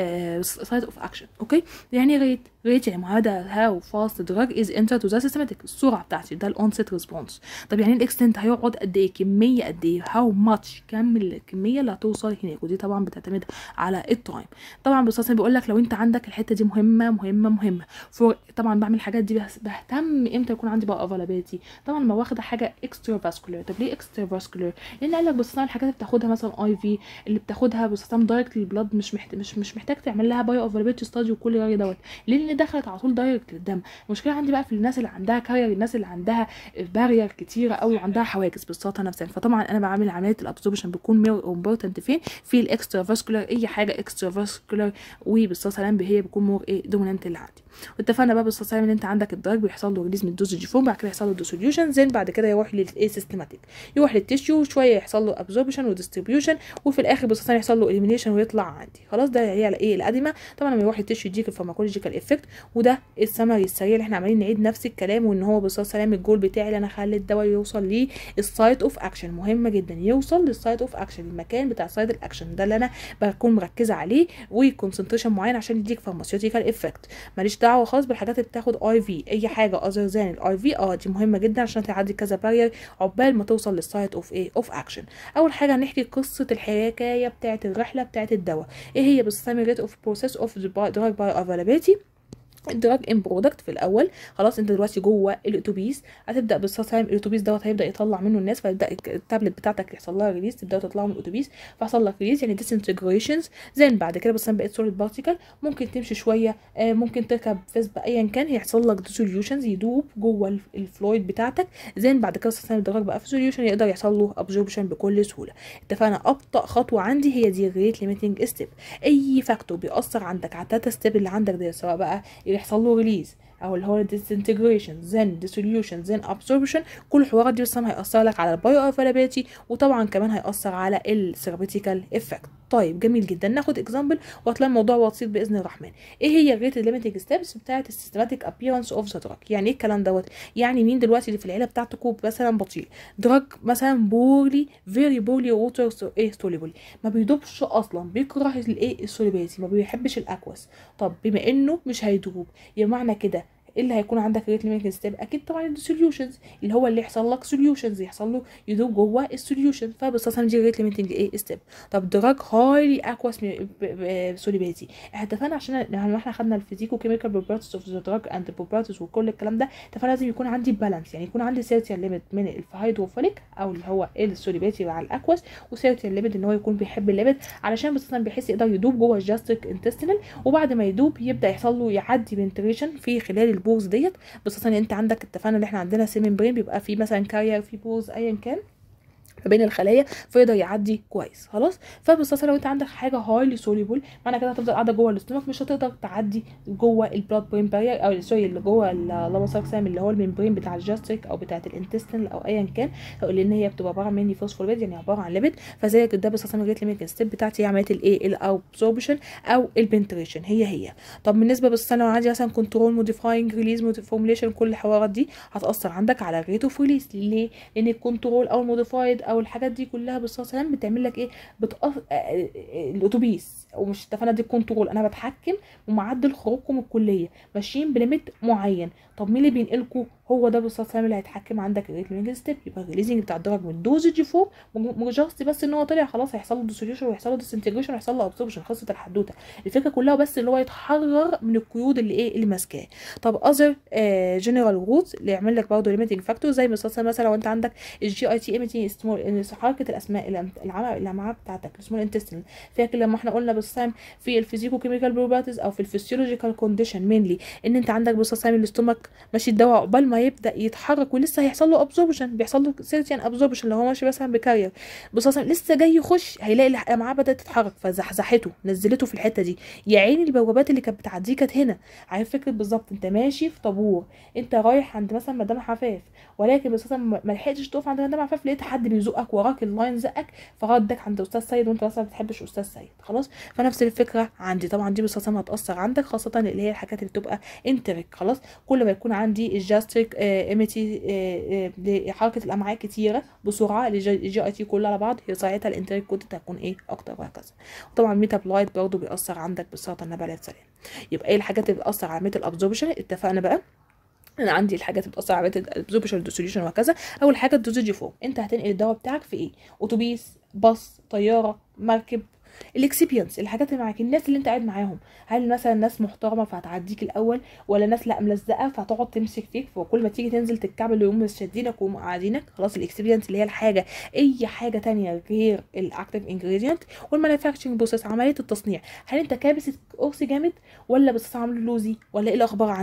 سايت اوف اكشن اوكي يعني ريت ريت يعني مدى هاو فاست دراج از انتر تو ذا سيستماتيك السرعه بتاعتي ده الاونست ريسبونس طب يعني الاكستنت هيقعد قد ايه كميه قد ايه هاو ماتش كم الكميه اللي هتوصل هناك ودي طبعا بتعتمد على التايم طبعا بس بيقول لك لو انت عندك الحته دي مهمه مهمه مهمه فور طبعا بعمل الحاجات دي بس بهتم امتى يكون عندي بقى افالابيلتي طبعا لما واخده حاجه اكسترا فاسكولار طب ليه اكسترا فاسكولار لان قال لك بس الحاجات اللي بتاخدها مثلا اي في اللي بتاخدها باستخدام دايركت للبلاد مش محتاج مش مش محتاج تعمل لها بايو افالابيلتي ستادي وكل غير دوت لان دخلت على طول دايركت للدم المشكله عندي بقى في الناس اللي عندها كارير الناس اللي عندها بارير كتيره قوي وعندها حواجز بالسلطه نفسها فطبعا انا بعمل عمليه الابسوربشن بتكون مير امبورتنت فين في الاكسترا فاسكولار اي حاجه اكسترا فاسكولار وبالصلصه هي بيكون مور ايه دومينانت اللي عندي واتفقنا بقى بالصلصه ان انت عندك الدراج بيحصل له ريليز من الدوزج فورم بعد كده يحصل له ديسوليوشن زين بعد كده يروح للايه سيستماتيك يروح للتيشيو شويه يحصل له ابزوربشن وديستريبيوشن وفي الاخر بالصلصه يحصل له اليمينيشن ويطلع عندي خلاص ده هي الايه القديمه طبعا لما يروح للتيشيو يديك الفارماكولوجيكال افكت وده السمري السريع اللي احنا عمالين نعيد نفس الكلام وان هو بالصلصه سلام الجول بتاعي اللي انا اخلي الدواء يوصل للسايت اوف اكشن مهمه جدا يوصل للسايت اوف اكشن المكان بتاع سايت الاكشن ده اللي انا بكون مركزه عليه وكونسنتريشن معين عشان يديك فارماسيوتيكال افكت ماليش دعوه خالص بالحاجات اللي بتاخد اي في اي حاجه اذر ذان الاي في اه دي مهمه جدا عشان تعدي كذا بارير عقبال ما توصل للسايت اوف ايه اوف اكشن اول حاجه هنحكي قصه الحكايه بتاعه الرحله بتاعه الدواء ايه هي بالسامي ريت اوف بروسيس اوف دراج باي افيلابيلتي الدراج ان برودكت في الاول خلاص انت دلوقتي جوه الاتوبيس هتبدا بالصلصه الاتوبيس دوت هيبدا يطلع منه الناس فيبدا التابلت بتاعتك يحصل لها ريليز تبداوا تطلعوا من الاتوبيس فيحصل لك ريليز يعني ديسنتجريشنز زين بعد كده بس بقيت سوليد بارتيكل ممكن تمشي شويه آه ممكن تركب فيسب ايا كان هيحصل لك ديسوليوشنز يدوب جوه الفلويد بتاعتك زين بعد كده الصلصه الدراج بقى في سوليوشن يقدر يحصل له ابزوربشن بكل سهوله اتفقنا ابطا خطوه عندي هي دي الريت ليميتنج ستيب اي فاكتور بيأثر عندك على التاتا ستيب اللي عندك ده سواء بقى يحصل له ريليز او اللي هو disintegration then dissolution then absorption كل الحوارات دي بس هيأثر لك على البايو افيلابيلتي وطبعا كمان هيأثر على الثيرابيتيكال افكت طيب جميل جدا ناخد اكزامبل وهتلاقي الموضوع بسيط باذن الرحمن ايه هي الريت ليميتنج ستيبس بتاعه السيستماتيك ابييرنس اوف ذا دراج يعني ايه الكلام دوت يعني مين دلوقتي اللي في العيله بتاعتكم مثلا بطيء دراج مثلا بورلي فيري بورلي ووتر ايه سوليبل ما بيدوبش اصلا بيكره الايه السوليبيليتي ما بيحبش الاكوس طب بما انه مش هيدوب يبقى معنى كده ايه اللي هيكون عندك ريت ليميتنج ستيب اكيد طبعا السوليوشنز اللي هو اللي يحصل لك سوليوشنز يحصل له يدوب جوه السوليوشن فبالصلصه دي ريت ليميتنج ايه ستيب طب دراج هايلي اكواس سوليبيليتي احنا اتفقنا عشان لما احنا خدنا الفيزيكو كيميكال بروبرتيز اوف ذا دراج اند بروبرتيز وكل الكلام ده اتفقنا لازم يكون عندي بالانس يعني يكون عندي سيرتيال ليميت من الهيدروفيليك او اللي هو السوليبيليتي مع الاكواس وسيرتيال ليميت ان هو يكون بيحب الليميت علشان بس بحيث يقدر يدوب جوه الجاستريك انتستينال وبعد ما يدوب يبدا يحصل له يعدي بنتريشن في خلال البوز ديت بس انت عندك اتفقنا ان احنا عندنا سيمين برين بيبقى فيه مثلا كارير في بوز ايا كان ما بين الخلايا فيقدر يعدي كويس خلاص فبالصلصه لو انت عندك حاجه هايلي سوليبل معنى كده هتفضل قاعده جوه الاستومك مش هتقدر تعدي جوه البلاد برين بارير او سوري اللي جوه اللهم صل وسلم اللي هو الممبرين بتاع الجاستريك او بتاعه الانتستين او ايا كان لان هي بتبقى عباره عن ميني فوسفوليبيد يعني عباره عن ليبيد فزي ده بالصلصه من ليميت ستيب بتاعتي هي عمليه الايه الابسوربشن او البنتريشن هي هي طب بالنسبه بالصلصه لو عندي مثلا كنترول موديفاينج ريليز فورميليشن كل الحوارات دي هتاثر عندك على الريت اوف ريليز ليه لان الكنترول او الموديفايد او الحاجات دي كلها بالصلاه والسلام بتعمل لك ايه بتقف الاتوبيس ومش اتفقنا دي كنترول انا بتحكم ومعدل خروجكم الكليه ماشيين بليميت معين طب مين اللي بينقلكم هو ده بالصلاه والسلام اللي هيتحكم عندك الريت ليمينج ستيب يبقى الريليزنج بتاع الدرج من دوزج فوق مجرد بس ان هو طلع خلاص هيحصل له ديسوليوشن ويحصل له ديسنتجريشن ويحصل له ابسوربشن خلصت الحدوته الفكره كلها بس اللي هو يتحرر من القيود اللي ايه اللي ماسكاه طب اذر جنرال روتس اللي يعمل لك برضه ليميتنج فاكتور زي مثلا مثلا لو انت عندك الجي اي تي ايميتنج حركه الاسماء الامعاء بتاعتك السمول انتستين فاكر لما احنا قلنا بالصام في الفيزيكو كيميكال بروبرتيز او في الفسيولوجيكال كونديشن مينلي ان انت عندك بالصام الاستومك ماشي الدواء عقبال ما يبدا يتحرك ولسه هيحصل له ابزوربشن بيحصل له سيرتيان ابزوربشن لو هو ماشي مثلا بكارير بص لسه جاي يخش هيلاقي الامعاء بدات تتحرك فزحزحته نزلته في الحته دي يا عيني البوابات اللي كانت بتعديه كانت هنا عارف فكره بالظبط انت ماشي في طابور انت رايح عند مثلا مدام حفاف ولكن بس ما لحقتش تقف عند مدام حفاف لقيت حد بيزقك وراك اللاين زقك فردك عند استاذ سيد وانت مثلا ما بتحبش استاذ سيد خلاص فنفس الفكره عندي طبعا دي بس هتاثر عندك خاصه اللي هي الحاجات اللي بتبقى انتريك خلاص كل ما يكون عندي الجاستريك ايميتي لحركه الامعاء كتيره بسرعه الجي اي تي كلها على بعض هي ساعتها الانتريك كود هتكون ايه اكتر وهكذا وطبعا ميتابلايت برضه بيأثر عندك بالسرطان النبي عليه السلام يبقى ايه الحاجات اللي بتأثر على عمليه الابزوربشن اتفقنا بقى انا عندي الحاجات اللي بتاثر على الابزوربشن ديسوليوشن وهكذا اول حاجه الدوزج فوق انت هتنقل الدواء بتاعك في ايه اتوبيس باص طياره مركب الاكسبيرينس الحاجات اللي معاك الناس اللي انت قاعد معاهم هل مثلا ناس محترمه فهتعديك الاول ولا ناس لا ملزقه فهتقعد تمسك فيك فكل ما تيجي تنزل تتكعبل يقوم شادينك ويقوم قاعدينك خلاص الاكسبيرينس اللي هي الحاجه اي حاجه تانية غير الاكتيف انجريدينت والمانيفاكتشرنج بروسيس عمليه التصنيع هل انت كابس قرص جامد ولا بس عامله لوزي ولا ايه الاخبار عندك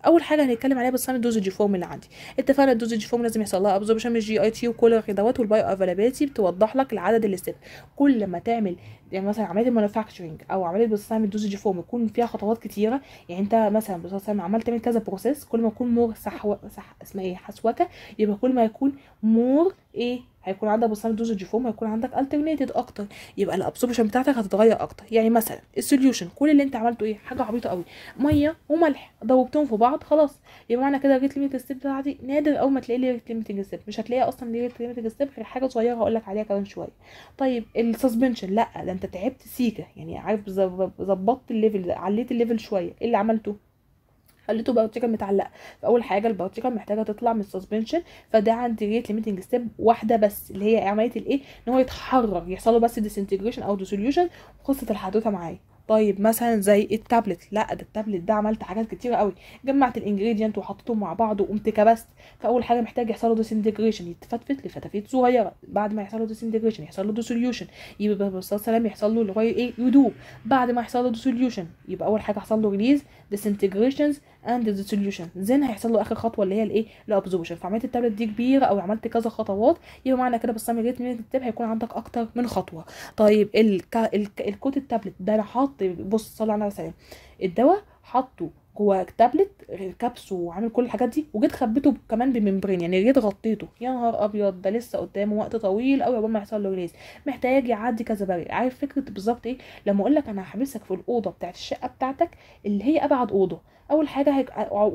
اول حاجه هنتكلم عليها بس الدوزج فورم اللي عندي اتفقنا الدوزج فورم لازم يحصل لها ابزوربشن من الجي اي تي وكل دوت والبايو افيلابيلتي بتوضح لك العدد الستيب كل ما تعمل يعني مثلا عمليه المانيفاكتشرنج او عمليه بتصميم الدوزج فورم يكون فيها خطوات كتيره يعني انت مثلا بتصمم عمال تعمل كذا بروسيس كل ما يكون مور صح صح اسمها ايه حسوكه يبقى كل ما يكون مور ايه هيكون عندك بصمه دوزج فورم هيكون عندك الترنيتد اكتر يبقى الابسوربشن بتاعتك هتتغير اكتر يعني مثلا السوليوشن كل اللي انت عملته ايه حاجه عبيطه قوي ميه وملح دوبتهم في بعض خلاص يبقى معنى كده الريت ليميت ستيب بتاعتي نادر اول ما تلاقي لي ريت ليميتنج ستيب مش هتلاقيها اصلا ليه ريت ليميتنج ستيب غير حاجه صغيره هقول لك عليها كمان شويه طيب السسبنشن لا ده انت تعبت سيكه يعني عارف ظبطت الليفل عليت الليفل شويه ايه اللي عملته خليته بارتيكل متعلقه فاول حاجه البارتيكل محتاجه تطلع من السسبنشن فده عندي ريت ليميتنج ستيب واحده بس اللي هي عمليه الايه ان هو يتحرر يحصل له بس ديسنتجريشن او ديسوليوشن وقصه الحدوته معايا طيب مثلا زي التابلت لا ده التابلت ده عملت حاجات كتيره قوي جمعت الانجريدينت وحطيتهم مع بعض وقمت كبست فاول حاجه محتاج يحصل له ديسنتجريشن يتفتفت لفتافيت صغيره بعد ما يحصل له ديسنتجريشن يحصل له ديسوليوشن يبقى بالصلاه والسلام يحصل له اللي هو ايه يدوب بعد ما يحصل له ديسوليوشن يبقى اول حاجه حصل له ريليز ديسنتجريشنز اند ديسوليوشن زين هيحصل له اخر خطوه اللي هي الايه الابزوربشن فعمليه التابلت دي كبيره او عملت كذا خطوات يبقى معنى كده بالصمم ريت من الكتاب هيكون عندك اكتر من خطوه طيب الك... الك... الكود التابلت ده انا حاط بص صلى على وسلم الدواء حاطه جوه تابلت كبسه وعامل كل الحاجات دي وجيت خبيته كمان بممبرين يعني جيت غطيته يا نهار ابيض ده لسه قدامه وقت طويل قوي قبل ما يحصل له ريليز محتاج يعدي كذا بري عارف فكره بالظبط ايه لما اقول لك انا هحبسك في الاوضه بتاعت الشقه بتاعتك اللي هي ابعد اوضه اول حاجه هيك...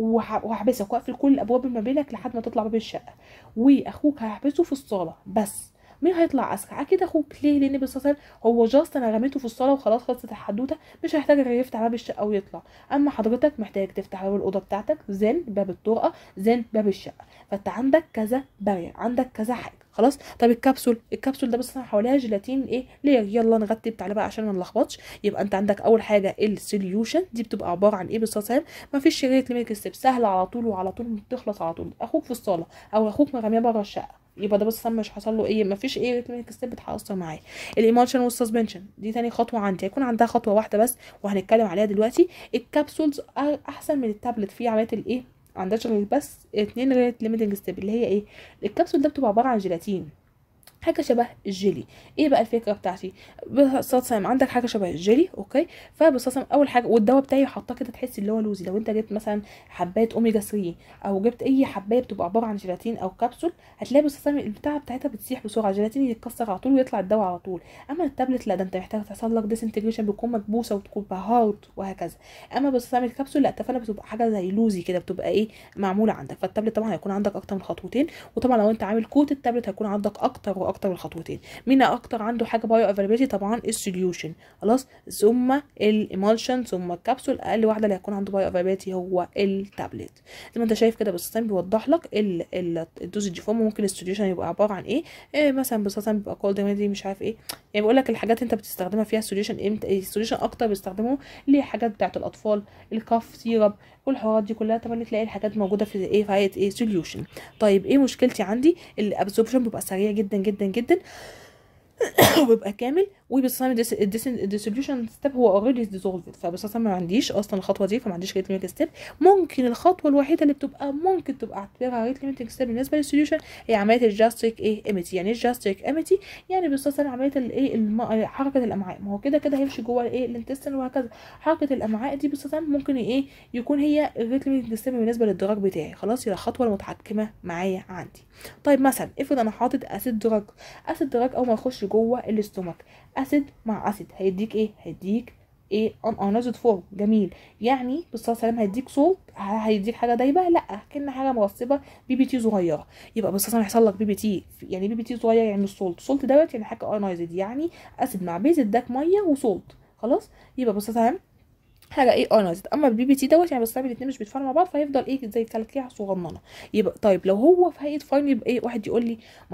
وهحبسك واقفل كل الابواب ما بينك لحد ما تطلع باب الشقه واخوك هحبسه في الصاله بس مين هيطلع اسرع اكيد اخوك ليه لان بالصلاه هو جاست انا رميته في الصاله وخلاص خلصت الحدوته مش هيحتاج غير يفتح باب الشقه ويطلع اما حضرتك محتاج تفتح باب الاوضه بتاعتك زين باب الطرقه زين باب الشقه فانت عندك كذا بارير عندك كذا حاجه خلاص طب الكبسول الكبسول ده بس حواليها جيلاتين ايه لير يلا نرتب تعالى بقى عشان ما نلخبطش يبقى انت عندك اول حاجه السوليوشن دي بتبقى عباره عن ايه بالصلاه ما فيش شريط ليميت ستيب سهله على طول وعلى طول بتخلص على طول اخوك في الصاله او اخوك مرميه بره الشقه يبقى ده بس مش حصل له ايه مفيش ايه ريتميك ستيب هتاثر معايا الايموشن والسسبنشن دي تاني خطوه عندي هيكون عندها خطوه واحده بس وهنتكلم عليها دلوقتي الكبسولز احسن من التابلت في عمليه الايه عندهاش غير بس اتنين ريت ليميتنج ستيب اللي هي ايه الكبسول ده بتبقى عباره عن جيلاتين حاجه شبه الجيلي ايه بقى الفكره بتاعتي بصلصم عندك حاجه شبه الجيلي اوكي فبصلصم اول حاجه والدواء بتاعي حاطاه كده تحس اللي هو لوزي لو انت جبت مثلا حبايه اوميجا 3 او جبت اي حبايه بتبقى عباره عن جيلاتين او كبسول هتلاقي بصلصم البتاعه بتاعتها بتسيح بسرعه الجيلاتين يتكسر على طول ويطلع الدواء على طول اما التابلت لا ده انت محتاج تحصل لك ديسنتجريشن بتكون مكبوسه وتكون هارد وهكذا اما بصلصم الكبسول لا اتفقنا بتبقى حاجه زي لوزي كده بتبقى ايه معموله عندك فالتابلت طبعا هيكون عندك اكتر من خطوتين وطبعا لو انت عامل كوت التابلت هيكون عندك اكتر واكتر من خطوتين مين اكتر عنده حاجه بايو افيلابيلتي طبعا السوليوشن خلاص ثم الايمالشن ثم الكبسول اقل واحده اللي هيكون عنده بايو افيلابيلتي هو التابلت زي ما انت شايف كده بالسيستم بيوضح لك الدوزج فورم ممكن السوليوشن يبقى عباره عن ايه, إيه مثلا بالسيستم بيبقى كولد دي مش عارف ايه يعني بقول لك الحاجات انت بتستخدمها فيها السوليوشن امتى السوليوشن اكتر بيستخدموه اللي هي حاجات بتاعت الاطفال الكاف سيرب كل الحوارات دي كلها طبعا تلاقي الحاجات موجوده في ايه في هيئه ايه سوليوشن طيب ايه مشكلتي عندي الابسوربشن بيبقى سريع جدا جدا جدا وبيبقى كامل وبالصمم الديسوليوشن ستيب هو اوريدي ديزولفد فبالصمم ما عنديش اصلا الخطوه دي فما عنديش ريت ليميتنج ستيب ممكن الخطوه الوحيده اللي بتبقى ممكن تبقى اعتبرها ريت ليميتنج ستيب بالنسبه للسوليوشن هي عمليه الجاستريك ايه اميتي يعني ايه الجاستريك اميتي يعني بالصمم عمليه الايه الم... حركه الامعاء ما هو كده كده هيمشي جوه الايه الانتستين وهكذا حركه الامعاء دي بالصمم ممكن ايه يكون هي الريت ليميتنج ستيب بالنسبه للدراج بتاعي خلاص هي الخطوه المتحكمه معايا عندي طيب مثلا افرض انا حاطط اسيد دراج اسيد دراج اول ما يخش جوه الاستومك اسيد مع اسيد هيديك ايه هيديك ايه ان انازد فورم جميل يعني بالصلاه والسلام هيديك صوت هيديك حاجه دايبه لا كأن حاجه مرسبه بي بي تي صغيره يبقى بالصلاه والسلام هيحصل لك بي بي تي يعني بي بي تي صغير يعني الصولت صولت دوت يعني حاجه انايزد يعني اسيد مع بيز اداك ميه وصولت خلاص يبقى بالصلاه والسلام حاجه ايه انايزد اما البي بي تي دوت يعني بس الاثنين مش بيتفاعلوا مع بعض فيفضل ايه زي كلكيعه صغننه يبقى طيب لو هو في هيئه فاين يبقى ايه واحد يقول لي ما هو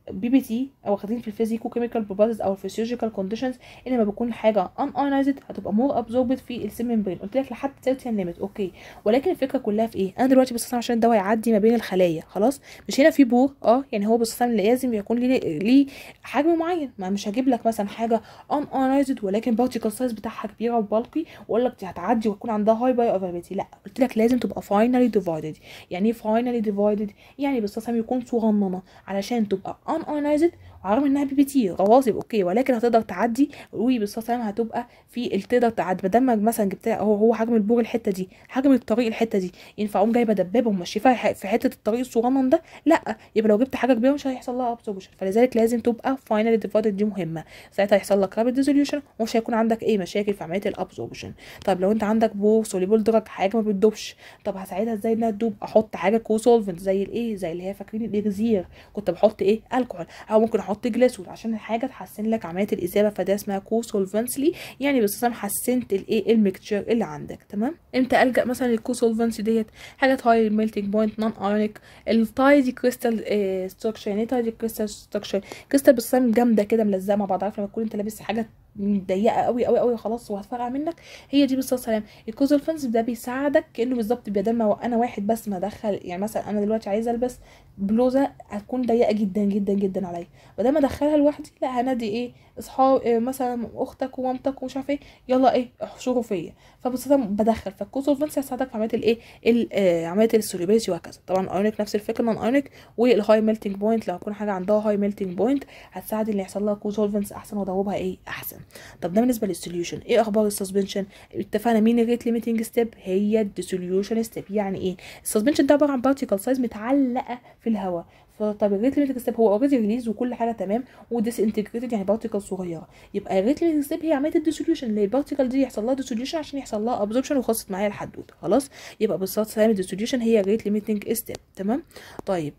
بي بي تي او واخدين في الفيزيكو كيميكال بروبرتيز او الفسيولوجيكال كونديشنز ان لما بيكون حاجه ان ايونايزد هتبقى مور ابزوربد في السيل ممبرين قلت لك لحد 30 ليميت اوكي ولكن الفكره كلها في ايه انا دلوقتي بستخدم عشان الدواء يعدي ما بين الخلايا خلاص مش هنا في بور اه يعني هو بستخدم لازم يكون ليه ليه حجم معين ما مش هجيب لك مثلا حاجه ان ايونايزد ولكن بارتيكل سايز بتاعها كبيره وبالقي واقول لك دي هتعدي ويكون عندها هاي باي افابيلتي لا قلت لك لازم تبقى فاينالي ديفايدد يعني ايه فاينالي ديفايدد يعني بستخدم يكون صغننه علشان تبقى ان ايونايزد رغم انها بي بي تي رواسب اوكي ولكن هتقدر تعدي وبالصلاه هتبقى في ال- تقدر تعدي بدل مثلا جبتها هو هو حجم البور الحته دي حجم الطريق الحته دي ينفع اقوم جايبه دبابه وماشيه فيها ح- في حته الطريق الصغنن ده لا يبقى لو جبت حاجه كبيره مش هيحصل لها ابسوربشن فلذلك لازم تبقى فاينالي ديفايدد دي مهمه ساعتها هيحصل لك رابيد ديزوليوشن ومش هيكون عندك اي مشاكل في عمليه الابسوربشن طب لو انت عندك بور سوليبل دراج حاجه ما بتدوبش طب هساعدها ازاي انها تدوب احط حاجه كو سولفنت زي الايه زي اللي هي فاكرين الاكزير كنت بحط ايه الكحول او ممكن احط جليسول عشان الحاجه تحسن لك عمليه الاذابه فده اسمها كو سولفنسلي يعني باستخدام حسنت الايه الميكتشر اللي عندك تمام امتى الجا مثلا للكو سولفنسي ديت حاجات هاي ميلتنج بوينت نون ايونيك التايدي كريستال ستراكشر يعني ايه تايدي كريستال ستراكشر كريستال باستخدام جامده كده ملزقه مع بعض عارف لما تكون انت لابس حاجه ضيقه قوي قوي قوي خلاص وهتفرقع منك هي دي بالظبط سلام الكوزال فانس ده بيساعدك كانه بالظبط بدل ما انا واحد بس ما ادخل يعني مثلا انا دلوقتي عايزه البس بلوزه هتكون ضيقه جدا جدا جدا عليا بدل ما ادخلها لوحدي لا هنادي ايه اصحاب إيه مثلا اختك ومامتك ومش عارف ايه يلا ايه احشروا فيا فبصراحه بدخل فالكوزال فانس هيساعدك في عمليه الايه ال- آه، عمليه السوليبيسي وهكذا طبعا ايونيك نفس الفكره نون ايونيك والهاي ميلتنج بوينت لو يكون حاجه عندها هاي ميلتنج بوينت هتساعد ان يحصل لها كوزولفنس احسن وادوبها ايه احسن طب ده بالنسبه للسوليوشن ايه اخبار السسبنشن اتفقنا مين الريت ليميتنج ستيب هي الديسوليوشن ستيب يعني ايه السسبنشن ده عباره عن بارتيكل سايز متعلقه في الهواء فطب الريت ليميتنج ستيب هو اوريدي ريليز وكل حاجه تمام وديس انتجريتد يعني بارتيكل صغيره يبقى الريت ليميتنج ستيب هي عمليه الديسوليوشن اللي البارتيكل دي يحصل لها ديسوليوشن عشان يحصل لها ابزوربشن وخلصت معايا الحدوته خلاص يبقى بالظبط سلام الديسوليوشن هي الريت ليميتنج ستيب تمام طيب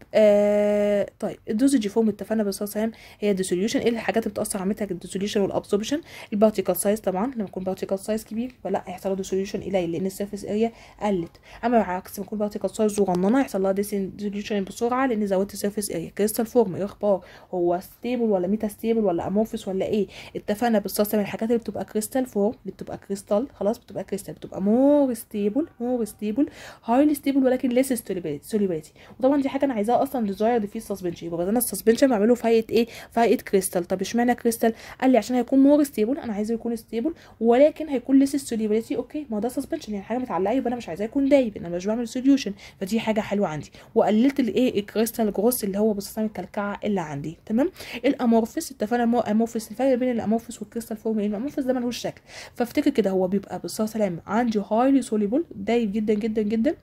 آه طيب الدوزج فورم اتفقنا بالظبط سلام هي الديسوليوشن ايه الحاجات اللي بتاثر على عمليه الديسوليوشن والابزوربشن البارتيكل سايز طبعا لما يكون بارتيكل سايز كبير فلا هيحصل له ديسوليوشن قليل لان السيرفيس اريا قلت اما عكس ما يكون بارتيكل سايز صغننه هيحصل لها ديسوليوشن بسرعه لان زودت السيرفيس اريا كريستال فورم ايه اخبار هو ستيبل ولا ميتا ستيبل ولا امورفس ولا ايه اتفقنا بالصوص من الحاجات اللي بتبقى كريستال فورم اللي بتبقى كريستال خلاص بتبقى كريستال بتبقى مور ستيبل مور ستيبل هايلي ستيبل ولكن ليس سوليبيليتي وطبعا دي حاجه انا عايزاها اصلا ديزايرد في السسبنشن يبقى بدل السسبنشن بعمله في هيئه ايه في هيئه كريستال طب اشمعنى كريستال قال لي عشان هيكون مور ستيبل انا عايزه يكون ستيبل ولكن هيكون ليس سوليبيليتي اوكي ما هو ده سسبنشن يعني حاجه متعلقه يبقى انا مش عايزاه يكون دايب انا مش بعمل سوليوشن فدي حاجه حلوه عندي وقللت الايه الكريستال جروس اللي هو باستخدام الكلكعه اللي عندي تمام الامورفس اتفقنا مو امورفس الفرق بين الامورفس والكريستال فورم ايه الامورفس ده ملوش شكل فافتكر كده هو بيبقى بالصلاه سلام عندي هايلي سوليبل دايب جدا جدا جدا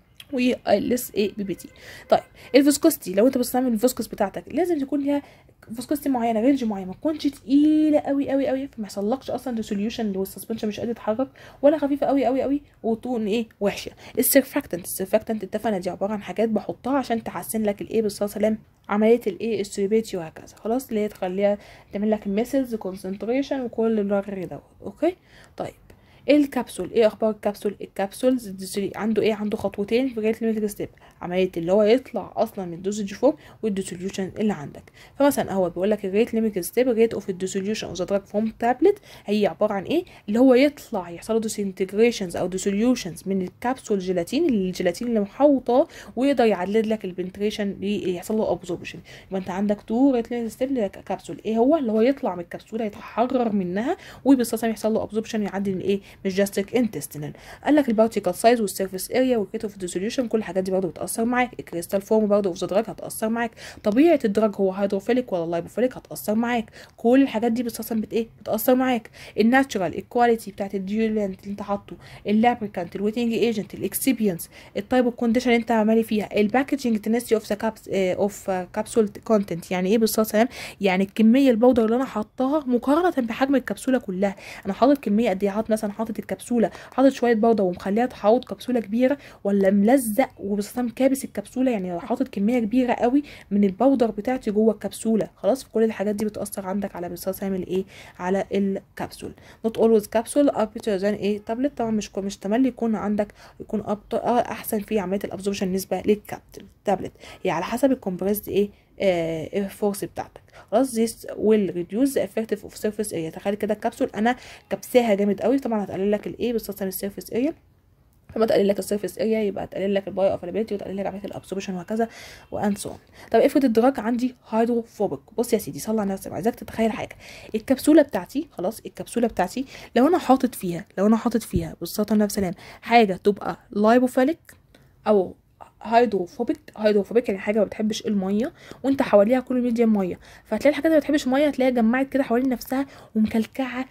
ولس ايه بي بي تي طيب الفيسكوستي لو انت بتستعمل الفيسكوس بتاعتك لازم تكون ليها فيسكوستي معينه رينج معين ما تكونش تقيله قوي قوي قوي فما يحصلكش اصلا ديسوليوشن والسسبنشن مش قادر يتحرك ولا خفيفه قوي قوي قوي وتكون ايه وحشه السيرفاكتنت السيرفاكتنت اتفقنا دي عباره عن حاجات بحطها عشان تحسن لك الايه بالصلاه سلام عمليه الايه السوليبيتي وهكذا خلاص اللي هي تخليها تعمل لك ميسلز كونسنتريشن وكل الغير دوت اوكي طيب الكبسول ايه اخبار الكبسول الكبسولز الديسولي- عنده ايه عنده خطوتين في ريت ليميتنج ستيب عمليه اللي هو يطلع اصلا من الدوزج فورم والديسوليوشن اللي عندك فمثلا هو بيقول لك الريت ليميتنج ستيب ريت اوف الديسوليوشن اوف ذا دراج فروم تابلت هي عباره عن ايه اللي هو يطلع يحصل له ديسانتجريشنز او ديسوليوشنز من الكبسول جيلاتين الجيلاتين اللي محوطه ويقدر يعدل لك البنتريشن يحصل له ابزوربشن يبقى انت عندك تو ريت ليميتنج ستيب للكبسول ايه هو اللي هو يطلع من الكبسوله يتحرر منها وبالصلاه يحصل له ابزوربشن يعدي من ايه من جاستيك انتستينال قال لك البارتيكل سايز والسيرفيس اريا والريت اوف ديسوليوشن كل الحاجات دي برضه بتاثر معاك الكريستال فورم برضه اوف ذا دراج هتاثر معاك طبيعه الدراج هو هيدروفيليك ولا لايبوفيليك هتاثر معاك كل الحاجات دي بتاثر بت ايه بتاثر معاك الناتشرال الكواليتي بتاعت الديولنت اللي انت حاطه اللابريكانت الويتنج ايجنت الاكسبيرينس التايب اوف كونديشن اللي انت عمالي فيها الباكجنج تنسي اوف ذا كابس اوف كابسول كونتنت يعني ايه بالظبط سلام يعني الكميه البودر اللي انا حاطاها مقارنه بحجم الكبسوله كلها انا حاطط كميه قد ايه حاطط مثلا حاطط الكبسوله حاطط شويه بودر ومخليها تحوط كبسوله كبيره ولا ملزق وبستخدم كابس الكبسوله يعني حاطط كميه كبيره قوي من البودر بتاعتي جوه الكبسوله خلاص كل الحاجات دي بتاثر عندك على بالظبط تعمل ايه على الكبسول not always capsule are better than ايه تابلت طبعا مش مش تملي يكون عندك يكون أبط... احسن في عمليه الابزوربشن بالنسبه للكابتل تابلت هي على حسب الكومبريسد ايه فورس بتاعتك خلاص this will reduce the effective of surface area تخيل كده الكبسول انا كبساها جامد قوي طبعا هتقلل لك الايه باستخدام السيرفيس اريا لما تقلل لك السيرفيس اريا يبقى تقلل لك البايو افيلابيلتي وتقلل لك عمليه الابسوربشن وهكذا وان سو طب افرض الدراج عندي هيدروفوبيك بص يا سيدي صلي على نفسك عايزاك تتخيل حاجه الكبسوله بتاعتي خلاص الكبسوله بتاعتي لو انا حاطط فيها لو انا حاطط فيها بالصلاه على النبي سلام حاجه تبقى لايبوفيليك او هيدروفوبيك هيدروفوبيك يعني حاجه ما بتحبش الميه وانت حواليها كل ميديم ميه فهتلاقي الحاجات اللي ما بتحبش الميه هتلاقيها جمعت كده حوالين نفسها ومكلكعه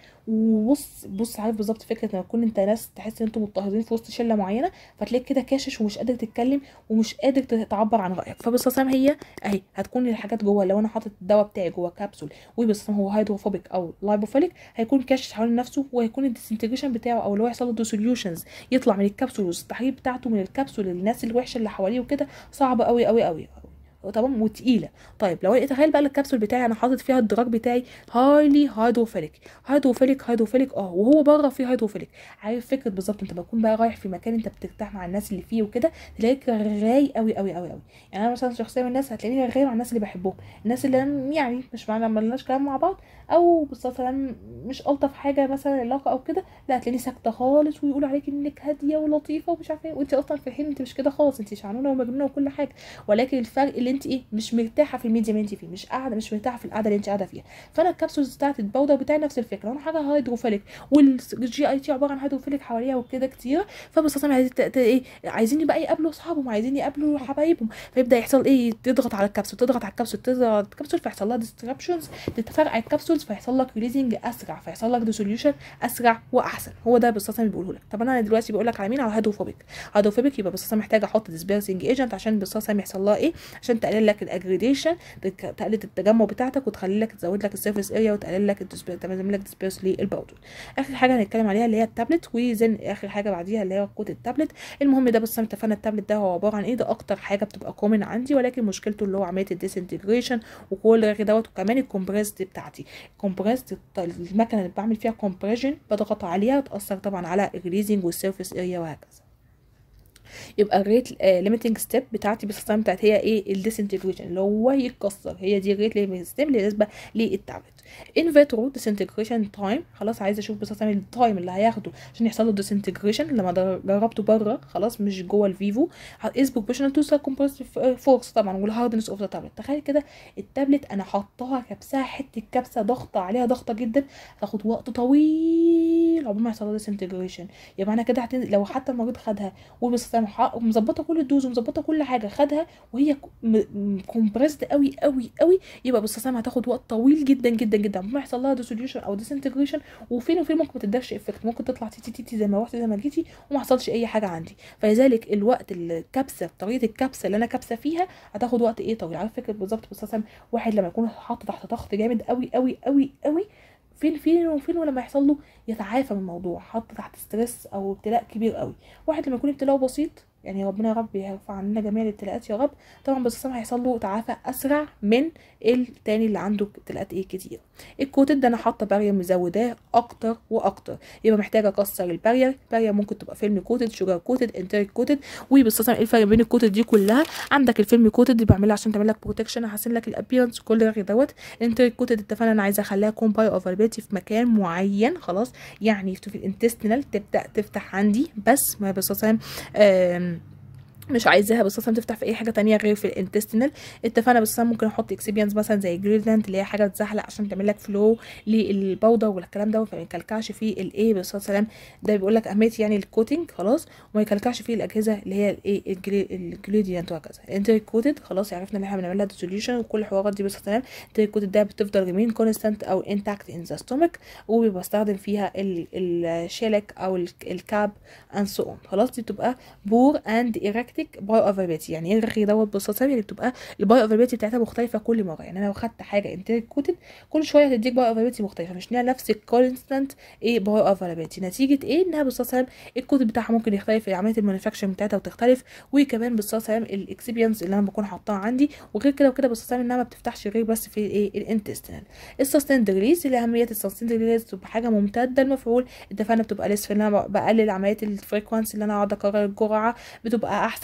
وبص بص عارف بالظبط فكره لما تكون انت ناس تحس ان انتوا مضطهدين في وسط شله معينه فتلاقيك كده كاشش ومش قادر تتكلم ومش قادر تعبر عن رايك فبالصلاه هي اهي هتكون الحاجات جوه لو انا حاطط الدواء بتاعي جوه كبسول وبالصلاه هو هيدروفوبيك او لايبوفيليك هيكون كاشش حوالين نفسه وهيكون الديسنتجريشن بتاعه او اللي هو يحصل له ديسوليوشنز يطلع من الكبسول والتحليل بتاعته من الكبسول للناس الوحشه اللي حواليه وكده صعب قوي قوي قوي تمام وتقيله طيب لو تخيل بقى الكبسول بتاعي انا حاطط فيها الدراج بتاعي هايلي هيدروفيليك هيدروفيليك هيدروفيليك اه وهو بره فيه هيدروفيليك عارف فكره بالظبط انت بتكون بقى رايح في مكان انت بترتاح مع الناس اللي فيه وكده تلاقيك رايق قوي قوي قوي قوي يعني انا مثلا شخصيه من الناس هتلاقيني رايق مع الناس اللي بحبهم الناس اللي أنا يعني مش معانا ما لناش كلام مع بعض او مثلا مش الطف حاجه مثلا علاقه او كده لا هتلاقيني ساكته خالص ويقولوا عليك انك هاديه ولطيفه ومش عارفه ايه وانت اصلا في الحين انت مش كده خالص انت شعنونه ومجنونه وكل حاجه ولكن الفرق اللي انت ايه مش مرتاحه في الميديا اللي انت فيه مش قاعده مش مرتاحه في القعده اللي انت قاعده فيها فانا الكبسولز بتاعت البودر بتاعي نفس الفكره لو انا حاجه هيدروفيليك والجي اي تي عباره عن هيدروفيليك حواليها وكده كتير فبستخدم عايزين ايه عايزين بقى يقابلوا اصحابهم عايزين يقابلوا حبايبهم فيبدا يحصل ايه تضغط على الكبسول تضغط على الكبسول تضغط على الكبسول فيحصل لها ديستربشنز تتفرقع الكبسولز فيحصل لك ريليزنج اسرع فيحصل لك ديسوليوشن اسرع واحسن هو ده بالصلصه اللي بيقوله لك طب انا دلوقتي بقول لك على مين على الهيدروفوبيك هيدروفوبيك يبقى بالصلصه محتاجه احط ديسبيرسنج ايجنت عشان بالصلصه يحصل لها ايه عشان تقلل لك الاجريديشن تقلل التجمع بتاعتك وتخلي لك تزود لك السيرفيس اريا وتقلل لك تعمل لك ديسبيرس للباودر اخر حاجه هنتكلم عليها اللي هي التابلت وزن اخر حاجه بعديها اللي هي كود التابلت المهم ده بس اتفقنا التابلت ده هو عباره عن ايه ده اكتر حاجه بتبقى كومن عندي ولكن مشكلته اللي هو عمليه الديسنتجريشن وكل غير دوت وكمان الكومبريسد بتاعتي الكومبريسد المكنه اللي بعمل فيها كومبريشن بضغط عليها تاثر طبعا على الريليزنج والسيرفيس اريا وهكذا يبقى الريت ليميتنج ستيب بتاعتي باستخدام بتاعت هي ايه الديسنتجريشن اللي هو يتكسر هي دي الريت ليميتنج ستيب اللي بالنسبه للتابلت ان فيترو ديسنتجريشن تايم خلاص عايزه اشوف باستخدام التايم اللي هياخده عشان يحصل له ديسنتجريشن لما جربته بره خلاص مش جوه الفيفو از بروبورشنال تو كومبرسيف فورس طبعا والهاردنس اوف ذا تابلت تخيل كده التابلت انا حطاها كبسها حته كبسه ضغطه عليها ضغطه جدا تاخد وقت طويل عقبال ما يحصل لها ديسنتجريشن يبقى انا كده هتن... لو حتى المريض خدها وباستخدام ومظبطه كل الدوز ومظبطه كل حاجه خدها وهي كومبريسد قوي قوي قوي يبقى باستخدام هتاخد وقت طويل جدا جدا جدا ما يحصل لها ديسوليوشن او ديسنتجريشن وفين وفين ممكن ما تدكش افكت ممكن تطلع تي تي تي زي ما رحت زي ما جيتي وما حصلش اي حاجه عندي فلذلك الوقت الكبسه طريقه الكبسه اللي انا كبسه فيها هتاخد وقت ايه طويل عارف فكره بالظبط باستخدام واحد لما يكون حاطط تحت ضغط جامد قوي قوي قوي قوي فين فين وفين ولما يحصل له يتعافى من الموضوع حط تحت ستريس او ابتلاء كبير قوي واحد لما يكون ابتلاءه بسيط يعني ربنا يا رب يرفع عننا جميع الابتلاءات يا رب طبعا بس هيحصل له تعافى اسرع من التاني اللي عنده ابتلاءات ايه كتير الكوتد ده انا حاطه بارير مزوداه اكتر واكتر يبقى محتاجه اكسر البارير البارير ممكن تبقى فيلم كوتد شوجر كوتد انتريك كوتد وباستخدام ايه الفرق بين الكوتد دي كلها عندك الفيلم كوتد دي بعملها عشان تعمل لك بروتكشن احسن لك الابيرنس وكل غير دوت الانتريك كوتد اتفقنا انا عايزه اخليها كومباي افيلابيلتي في مكان معين خلاص يعني في الانتستينال تبدا تفتح عندي بس ما باستخدام مش عايزاها بس اصلا تفتح في اي حاجه تانية غير في الانتستينال اتفقنا بس ممكن احط اكسبيانس مثلا زي جريدنت اللي هي حاجه تزحلق عشان تعمل لك فلو للبودر والكلام ده فما يكلكعش فيه الايه بس سلام ده بيقول لك اهميه يعني الكوتنج خلاص وما يكلكعش فيه الاجهزه اللي هي الايه الجريدينت وهكذا الانتري كوتد خلاص عرفنا ان احنا بنعمل لها ديسوليوشن وكل الحوارات دي بس سلام الانتري كوتد ده بتفضل ريمين كونستانت او انتاكت ان ذا ستومك وبستخدم فيها الشيلك او الكاب اند سو اون خلاص دي بتبقى بور اند ايركت بتاعتك بايو افيلابيلتي يعني ايه الرغي دوت باختصار يعني بتبقى البايو افيلابيلتي بتاعتها مختلفه كل مره يعني انا لو خدت حاجه انتريك كوتد كل شويه هتديك بايو افيلابيلتي مختلفه مش ليها نفس الكونستانت ايه بايو افيلابيلتي نتيجه ايه انها باختصار الكود بتاعها ممكن يختلف عمليه المانيفاكتشر بتاعتها وتختلف وكمان باختصار الاكسبيرينس اللي انا بكون حاطاها عندي وغير كده وكده باختصار انها ما بتفتحش غير بس في ايه الانتستينال السستيند ريليز اللي اهميه السستيند ريليز تبقى حاجه ممتده المفعول اتفقنا بتبقى لسه ان انا بقلل عمليه الفريكوانسي اللي انا اقعد اكرر الجرعه بتبقى احسن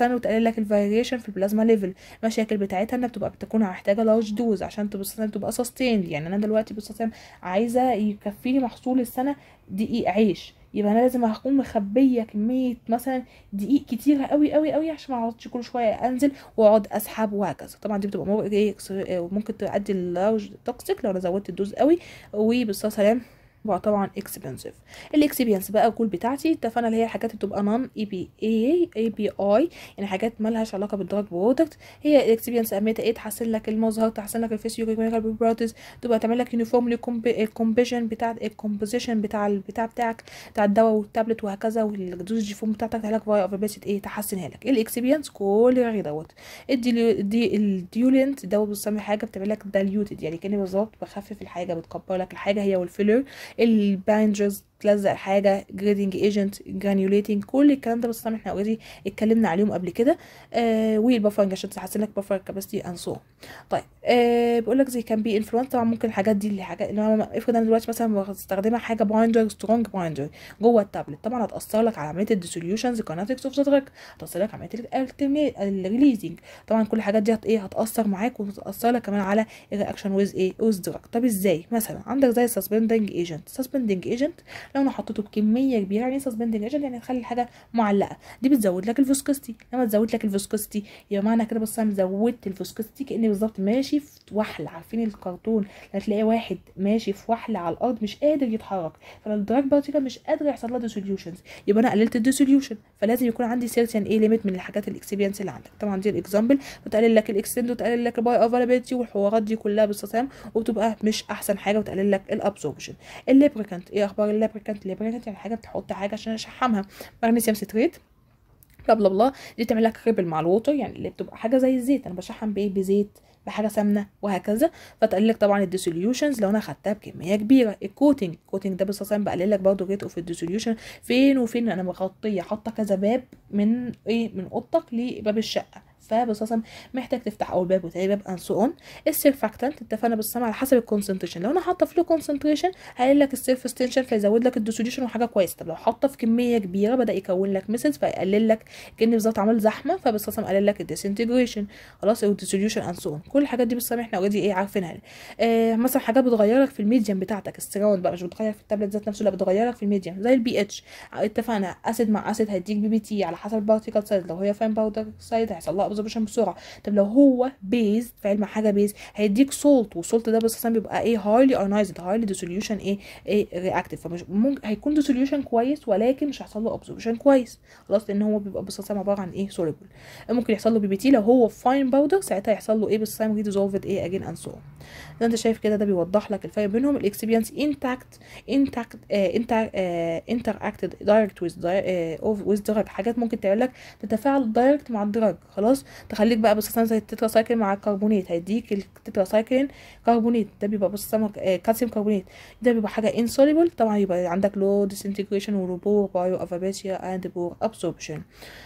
مثلا وتقلل لك الفاريشن في البلازما ليفل المشاكل بتاعتها انها بتبقى بتكون محتاجه لارج دوز عشان تبقى تبقى سستيند يعني انا دلوقتي بص عايزه يكفيني محصول السنه دقيق عيش يبقى انا لازم اكون مخبيه كميه مثلا دقيق كتيره قوي قوي قوي عشان ما اقعدش كل شويه انزل واقعد اسحب وهكذا طبعا دي بتبقى مو- ايه ممكن تؤدي للارج توكسيك لو انا زودت الدوز قوي وبالصلاه والسلام بقى طبعا اكسبنسيف الاكسبيرينس بقى الكول بتاعتي اتفقنا اللي هي الحاجات اللي بتبقى نون اي بي اي اي بي اي يعني حاجات مالهاش علاقه بالدراج برودكت هي الاكسبيرينس اهميتها ايه تحسن لك المظهر تحسن لك الفيسيوكيميكال بروبرتيز تبقى تعمل لك يونيفورملي الكومبيشن بتاع الكومبوزيشن بتاع البتاع بتاعك بتاع الدواء والتابلت وهكذا والدوز فورم بتاعتك تعمل لك فاي افابيسيت ايه تحسنها لك الاكسبيرينس كل غير دوت الدي دي الديولنت دوت بتسمي حاجه بتعمل لك دايليوتد يعني كاني بالظبط بخفف الحاجه بتكبر لك الحاجه هي والفيلر البايندرز تلزق الحاجه جريدنج ايجنت جرانيوليتنج كل الكلام ده بس طبعا احنا اوريدي اتكلمنا عليهم قبل كده آه والبفرنج عشان تحسن لك بفر كاباسيتي اند سو طيب آه بيقول لك زي كان بي انفلونس طبعا ممكن الحاجات دي اللي حاجات اللي انا افرض انا دلوقتي مثلا بستخدمها حاجه بايندر سترونج بايندر جوه التابلت طبعا هتاثر لك على عمليه الديسوليوشنز كوناتكس اوف ذا دراج هتاثر لك على عمليه الريليزنج طبعا كل الحاجات دي هت ايه هتاثر معاك وتتاثر لك كمان على الرياكشن ويز ايه ويز دراج طب ازاي مثلا عندك زي السسبندنج ايجنت سسبندنج ايجنت لو انا حطيته بكميه كبيره يعني سسبندنج ايجنت يعني تخلي الحاجه معلقه دي بتزود لك الفيسكوستي لما تزود لك الفيسكوستي يبقى معنى كده بس انا زودت الفيسكوستي كاني بالظبط ماشي في وحل عارفين الكرتون هتلاقي واحد ماشي في وحل على الارض مش قادر يتحرك فالدراج بارتيكل مش قادر يحصل لها ديسوليوشنز يبقى انا قللت الديسوليوشن فلازم يكون عندي سيرتن ايه ليميت من الحاجات الاكسبيرينس اللي عندك طبعا دي الاكزامبل بتقلل لك الاكستند وتقلل لك الباي افيلابيلتي والحوارات دي كلها باستخدام وبتبقى مش احسن حاجه وتقلل لك الابسوربشن الليبريكانت ايه اخبار الليبريكانت الليبريكانت يعني حاجه بتحط حاجه عشان اشحمها مغنيسيوم ستريت بلا بلا بلا دي تعمل لك ريبل مع الووتر يعني اللي بتبقى حاجه زي الزيت انا بشحم بايه بزيت بحاجه سمنه وهكذا فتقلل لك طبعا الديسوليوشنز لو انا خدتها بكميه كبيره الكوتنج الكوتنج ده باستخدام بقلل لك برضه ريت اوف الديسوليوشن فين وفين انا مغطيه حاطه كذا باب من ايه من اوضتك لباب الشقه فبصصم محتاج تفتح اول باب وتاني باب ان سو اون السيرفاكتنت اتفقنا بالصم على حسب الكونسنتريشن لو انا حاطه في لو كونسنتريشن هيقلل لك السيرفس تنشن فيزود لك الديسوليوشن وحاجه كويسه طب لو حاطه في كميه كبيره بدا يكون لك ميسلز فيقلل لك كان بالظبط عمل زحمه فبصصم قلل لك الديسنتجريشن خلاص الديسوليوشن ان سو اون كل الحاجات دي بالصم احنا اوريدي ايه عارفينها آه مثلا حاجات بتغير لك في الميديم بتاعتك السراوند بقى مش بتغير في التابلت ذات نفسه لا بتغير لك في الميديم زي البي اتش اتفقنا اسيد مع اسيد هيديك بي بي تي على حسب البارتيكل سايز لو هي فاين باودر سايز هيحصل لها ابزوربشن بسرعه طب لو هو بيز في علم حاجه بيز هيديك سولت والسولت ده بس بيبقى ايه هايلي ايونايزد هايلي ديسوليوشن ايه ايه رياكتيف فمش ممكن هيكون ديسوليوشن كويس ولكن مش هيحصل له ابزوربشن كويس خلاص لان هو بيبقى بس عباره عن ايه سوليبل ممكن يحصل له بي بي تي لو هو فاين باودر ساعتها يحصل له ايه بس ري ديزولفد ايه اجين اند سو زي انت شايف كده ده بيوضح لك الفرق بينهم الاكسبيرينس انتاكت انتاكت انتر انتر اكتد دايركت ويز ويز دراج حاجات ممكن تعمل لك تتفاعل دايركت مع الدراج خلاص تخليك بقى بس زي التترا سايكل مع الكربونات هيديك التترا سايكلين كربونات ده بيبقى بص كالسيوم كربونات ده بيبقى حاجه انسوليبل طبعا يبقى عندك لو ديسنتجريشن ولو بايو افابيسيا اند بور ابسوربشن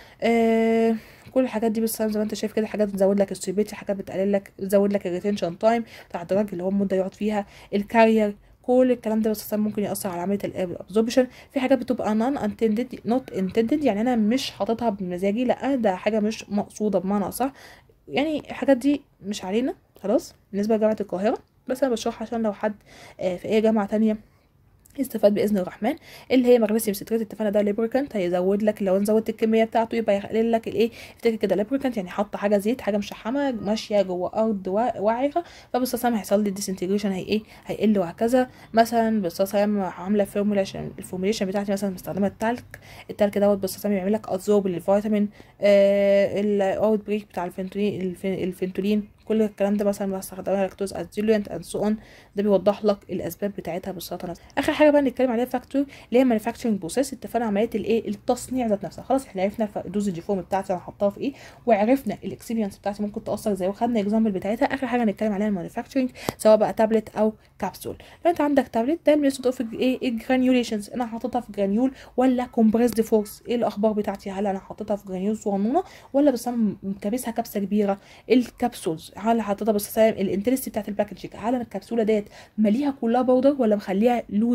آه كل الحاجات دي بس زي ما انت شايف كده حاجات بتزود لك السيبيتي حاجات بتقلل لك بتزود لك الريتنشن تايم بتاع الدراج اللي هو المده يقعد فيها الكارير كل الكلام ده بس ممكن ياثر على عمليه الابزوربشن في حاجات بتبقى نون انتندد نوت انتندد يعني انا مش حاططها بمزاجي لا ده حاجه مش مقصوده بمعنى اصح يعني الحاجات دي مش علينا خلاص بالنسبه لجامعه القاهره بس انا بشرحها عشان لو حد في اي جامعه تانية يستفاد باذن الرحمن اللي هي مغنيسيوم ستريت اتفقنا ده ليبريكانت هيزود لك لو زودت الكميه بتاعته يبقى يقلل لك الايه افتكر كده ليبريكانت يعني حاطه حاجه زيت حاجه مشحمه ماشيه جوه ارض وعره فبالصلصه هيحصل لي ديسنتجريشن هي ايه هيقل وهكذا مثلا بالصلصه عامله فورموليشن الفورموليشن بتاعتي مثلا مستخدمه التلك التلك دوت بالصلصه بيعمل لك ادزورب للفيتامين آه الاوت بريك بتاع الفنتولين الفنتولين كل الكلام ده مثلا بستخدمها لاكتوز ادزيليانت اند سو اون ده بيوضح لك الاسباب بتاعتها بالسرطان اخر حاجه بقى نتكلم عليها فاكتور اللي هي مانيفاكتشرنج بروسيس اتفقنا عمليه الايه التصنيع ذات نفسها خلاص احنا عرفنا دوز الجيفوم بتاعتي انا حطاها في ايه وعرفنا الاكسبيرينس بتاعتي ممكن تاثر ازاي وخدنا اكزامبل بتاعتها اخر حاجه نتكلم عليها المانيفاكتشرنج سواء بقى تابلت او كبسول لو انت عندك تابلت ده الميثود اوف ايه الجرانيوليشنز انا حاططها في جرانيول ولا كومبريسد فورس ايه الاخبار بتاعتي هل انا حاططها في جرانيول صغنونه ولا بس انا مكبسها كبسه كبيره الكبسولز هل حاططها بس الانترست بتاعت الباكجينج هل انا الكبسوله ديت ماليها كلها باودر ولا مخليها لوزي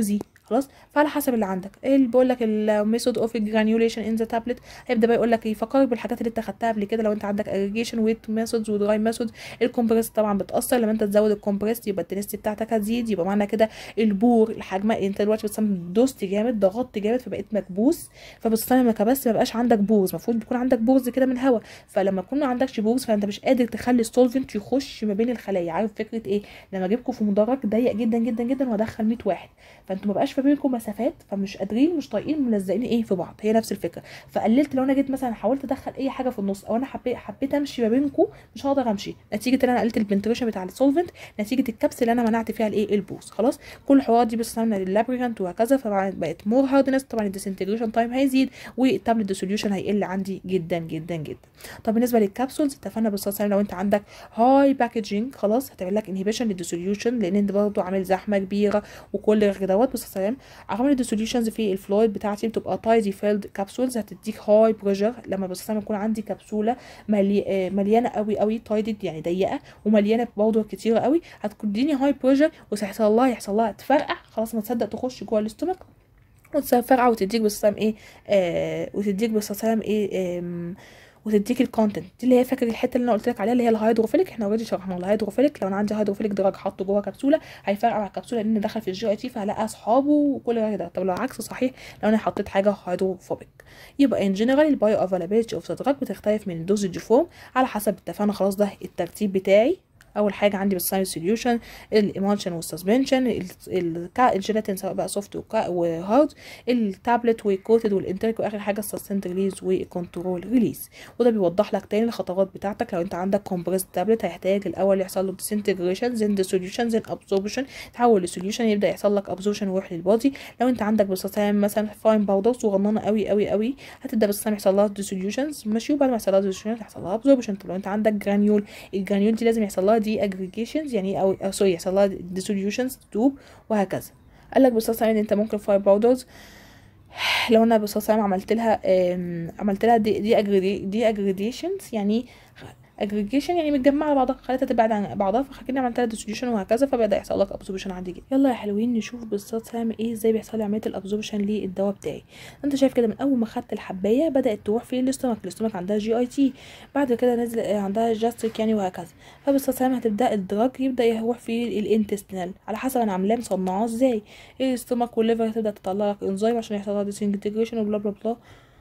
خلاص فعلى حسب اللي عندك ايه اللي بقول لك الميثود اوف جرانيوليشن ان ذا تابلت هيبدا بقى يقول لك يفكرك بالحاجات اللي انت خدتها قبل كده لو انت عندك اجريجيشن ويت ميثودز ودراي ميثود الكومبريس طبعا بتاثر لما انت تزود الكومبريس يبقى التنستي بتاعتك هتزيد يبقى معنى كده البور الحجم انت دلوقتي بتستخدم دوست جامد ضغطت جامد فبقيت مكبوس فبتستخدم كبس ما بقاش عندك بورز المفروض بيكون عندك بورز كده من الهواء فلما يكون ما عندكش بورز فانت مش قادر تخلي السولفنت يخش ما بين الخلايا عارف فكره ايه لما اجيبكم في مدرج ضيق جدا جدا جدا وادخل 100 واحد فانتوا ما بقاش ما بينكم مسافات فمش قادرين مش طايقين ملزقين ايه في بعض هي نفس الفكره فقللت لو انا جيت مثلا حاولت ادخل اي حاجه في النص او انا حبيت حبيت امشي ما بينكم مش هقدر امشي نتيجه ان انا قللت البنتريشن بتاع السولفنت نتيجه الكبس اللي انا منعت فيها الايه البوز خلاص كل الحوارات دي بستخدمها لللابريكانت وهكذا فبقت مور هاردنس طبعا الديسنتجريشن تايم هيزيد والتابلت ديسوليوشن هيقل عندي جدا جدا جدا طب بالنسبه للكبسولز اتفقنا بالصلاه لو انت عندك هاي باكجينج خلاص هتعمل لك انهبيشن للديسوليوشن لان انت برضه عامل زحمه كبيره وكل دوت بالصلاه عوامل الديسوليوشنز في الفلويد بتاعتي بتبقى تايدي فيلد كابسولز هتديك هاي بريشر لما بالصلاه يكون عندي كبسوله ملي... مليانه قوي قوي تايدد يعني ضيقه ومليانه باودر كتيره قوي هتديني هاي بريشر وسيحصل لها يحصل لها تفرقع خلاص ما تصدق تخش جوه الاستومك وتفرقع وتديك بالصلاه ايه آه وتديك بالصلاه ايه آه وتديك الكونتنت دي اللي هي فاكر الحته اللي انا قلت لك عليها اللي هي الهيدروفيليك احنا اوريدي شرحنا الهيدروفيليك لو انا عندي هيدروفيليك دراج حاطه جوه كبسوله هيفرقع مع الكبسوله لان دخل في الجي اي تي فهلاقي اصحابه وكل ده طب لو العكس صحيح لو انا حطيت حاجه هيدروفوبيك يبقى ان جنرال البايو افيلابيلتي اوف ذا دراج بتختلف من الدوزج فورم على حسب اتفقنا خلاص ده الترتيب بتاعي اول حاجه عندي بالساين سوليوشن الايمالشن والسسبنشن الجيلاتين سواء بقى سوفت وهارد التابلت والكوتد والانتريك واخر حاجه السستنت ريليز والكنترول ريليز وده بيوضح لك تاني الخطوات بتاعتك لو انت عندك كومبريس تابلت هيحتاج الاول يحصل له ديسنتجريشن زين ديسوليوشن زين ابزوربشن تحول لسوليوشن يبدا يحصل لك ابزوربشن ويروح للبادي لو انت عندك بالصسام مثلا فاين باودر صغننه قوي قوي قوي هتبدا بالصسام يحصل لها ديسوليوشنز ماشي وبعد ما يحصل لها ديسوليوشن يحصل لها ابزوربشن طب لو انت عندك جرانيول الجرانيول دي لازم يحصل لها دي اجريجيشنز يعني او, أو سوري يحصل لها ديسوليوشنز توب وهكذا قال لك بصوص ان انت ممكن فاير باودرز لو انا بصوص عملت لها عملت لها دي دي أجريدي دي اجريديشنز يعني اجريجيشن يعني متجمعه على بعضها خليتها تبعد عن بعضها فكده عملت لها ديسوليوشن وهكذا فبدا يحصل لك ابزوربشن عادي جدا يلا يا حلوين نشوف بالظبط هعمل ايه ازاي بيحصل لي عمليه الابزوربشن للدواء بتاعي انت شايف كده من اول ما خدت الحبايه بدات تروح في الاستومك الاستومك عندها جي اي تي بعد كده نزل عندها جاستريك يعني وهكذا فبالظبط هتبدا الدراج يبدا يروح في الانتستينال على حسب انا عاملاه مصنعاه ازاي الاستومك والليفر هتبدا تطلع لك انزيم عشان يحصل لها ديسنتجريشن وبلا بلا بلا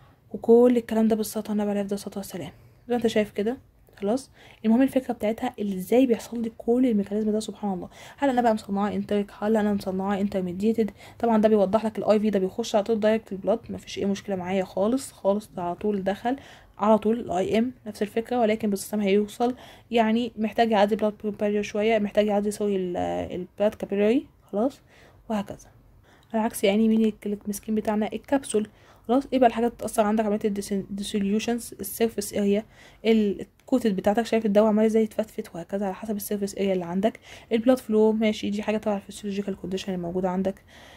وكل الكلام ده بالصلاه على النبي عليه الصلاه والسلام زي ما انت شايف كده خلاص المهم الفكره بتاعتها اللي ازاي بيحصل لي كل الميكانيزم ده سبحان الله هل انا بقى مصنعاه انتريك هل انا مصنعاه انترميديتد طبعا ده بيوضح لك الاي في ده بيخش على طول دايركت البلاد مفيش اي مشكله معايا خالص خالص ده على طول دخل على طول الاي ام نفس الفكره ولكن بالسيستم هيوصل يعني محتاج يعدي بلاد بارير شويه محتاج يعدي سوري البلاد كابيلاري خلاص وهكذا على عكس يعني مين المسكين بتاعنا الكبسول خلاص ايه بقى الحاجات بتأثر عندك عملية الديسوليوشنز السيرفيس اريا الكوتد بتاعتك شايف الدواء عمال ازاي يتفتفت وهكذا على حسب السيرفيس اريا اللي عندك البلاد فلو ماشي دي حاجة تبع الفسيولوجيكال كونديشن اللي موجودة عندك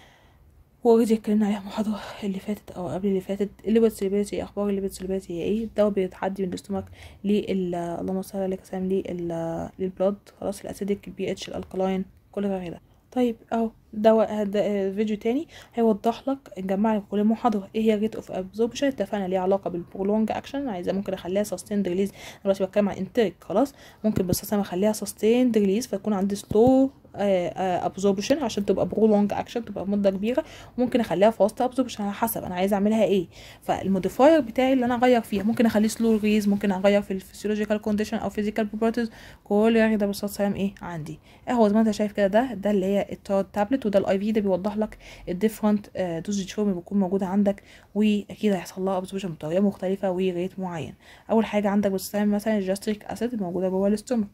واوريدي اتكلمنا عليها المحاضرة اللي فاتت او قبل اللي فاتت الليبيد سيلباتي اخبار الليبيد سيلباتي هي ايه الدواء بيتعدي من الاستومك لل اللهم صل على سلام لل للبلاد خلاص الاسيديك البي اتش الالكلاين كل غير ده طيب اهو دواء ده فيديو تاني هيوضح لك نجمع لك كل محاضره ايه هي ريت اوف ابزوربشن اتفقنا ليها علاقه بالبرولونج اكشن عايزه ممكن اخليها سستيند ريليز دلوقتي بتكلم عن انتريك خلاص ممكن بس انا اخليها سستيند ريليز فيكون عندي سلو ابزوربشن عشان تبقى برولونج اكشن تبقى مده كبيره وممكن اخليها فاست ابزوربشن على حسب انا عايزه اعملها ايه فالموديفاير بتاعي اللي انا اغير فيها ممكن اخليه سلو ريليز ممكن اغير في الفسيولوجيكال كونديشن او فيزيكال بروبرتيز كل ده بالصوت سلام ايه عندي اهو زي ما انت شايف كده ده ده اللي هي التابلت وده الاي في ده بيوضح لك الديفرنت دوزج فورم اللي بتكون موجوده عندك واكيد هيحصل لها ابزوربشن بطريقه مختلفه وريت معين اول حاجه عندك بتستعمل مثلا الجاستريك اسيد الموجوده جوه الاستومك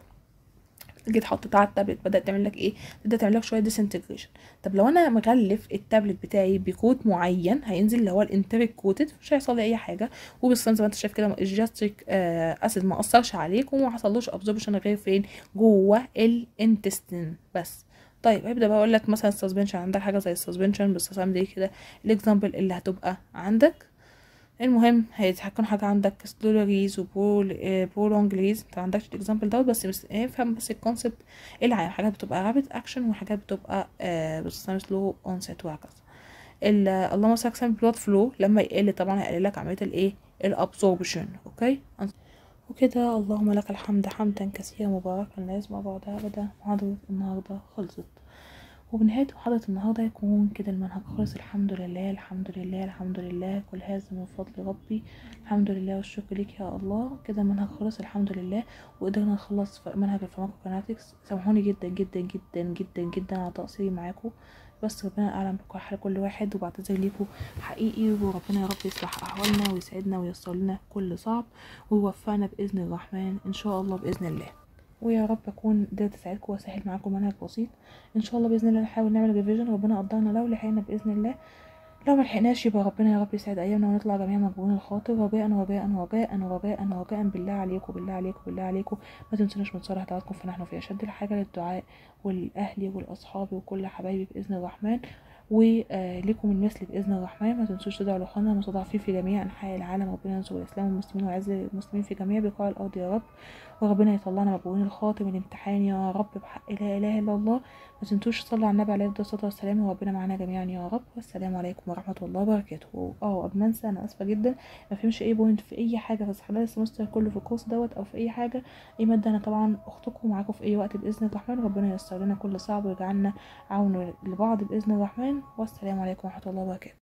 جيت حطيتها على التابلت بدات تعمل لك ايه تبدا تعمل لك شويه ديسنتجريشن طب لو انا مغلف التابلت بتاعي بكود معين هينزل اللي هو الانتريك كوتد مش هيحصل لي اي حاجه وبالصين زي ما انت شايف كده الجاستريك آه اسيد ما اثرش عليك وما حصلوش ابزوربشن غير فين جوه الانتستين بس طيب هبدا بقى اقول لك مثلا السسبنشن عندك حاجه زي السسبنشن باستخدام دي كده الاكزامبل اللي هتبقى عندك المهم هيكون حاجه عندك سلو ريز وبرول برولونج ريز انت ما عندكش الاكزامبل دوت بس بس افهم بس الكونسبت العام حاجات بتبقى رابid اكشن وحاجات بتبقى آه بتستخدم سلو اونست وهكذا ال- اللهم صل على سيدنا بلاد فلو لما يقل طبعا هيقلل لك عمليه الايه الابسوربشن اوكي وكده اللهم لك الحمد حمدا كثيرا مباركا لا يسمع بعدها ابدا محاضره النهارده خلصت وبنهاية محاضرة النهاردة يكون كده المنهج خلص الحمد لله الحمد لله الحمد لله كل هذا من فضل ربي الحمد لله والشكر ليك يا الله كده المنهج خلص الحمد لله وقدرنا نخلص ف- منهج الفارماكوكينetics سامحوني جدا جدا جدا جدا جدا على تقصيري معاكم بس ربنا اعلم بحال كل واحد وبعتذر ليكم حقيقي وربنا يا رب يصلح احوالنا ويسعدنا وييسر لنا كل صعب ويوفقنا باذن الرحمن ان شاء الله باذن الله ويا رب اكون قدرت اساعدكم واسهل معاكم منهج بسيط ان شاء الله باذن الله نحاول نعمل ريفيجن ربنا قدرنا لو لحقنا باذن الله لو ملحقناش يبقى ربنا يا رب يسعد ايامنا ونطلع جميعا مجبورين الخاطر رجاء رجاء رجاء رجاء رجاء بالله عليكم بالله عليكم بالله عليكم ما تنسوناش من صالح دعواتكم فنحن في اشد الحاجه للدعاء والاهلي والاصحاب وكل حبايبي باذن الرحمن وليكم المثل باذن الرحمن ما تنسوش تدعوا لاخواننا المستضعفين في جميع انحاء العالم ربنا ينصر الاسلام والمسلمين ويعز المسلمين في جميع بقاع الارض يا رب وربنا يطلعنا مجبورين الخاطر من الامتحان يا رب بحق لا اله الا الله ما تنسوش تصلوا على النبي عليه الصلاه والسلام وربنا معانا جميعا يا رب والسلام عليكم ورحمه الله وبركاته اه قبل ما انسى انا اسفه جدا ما فهمش اي بوينت في اي حاجه في خلال السمستر كله في الكورس دوت او في اي حاجه اي ماده انا طبعا اختكم معاكم في اي وقت باذن الرحمن ربنا ييسر لنا كل صعب ويجعلنا عون لبعض باذن الرحمن والسلام عليكم ورحمه الله وبركاته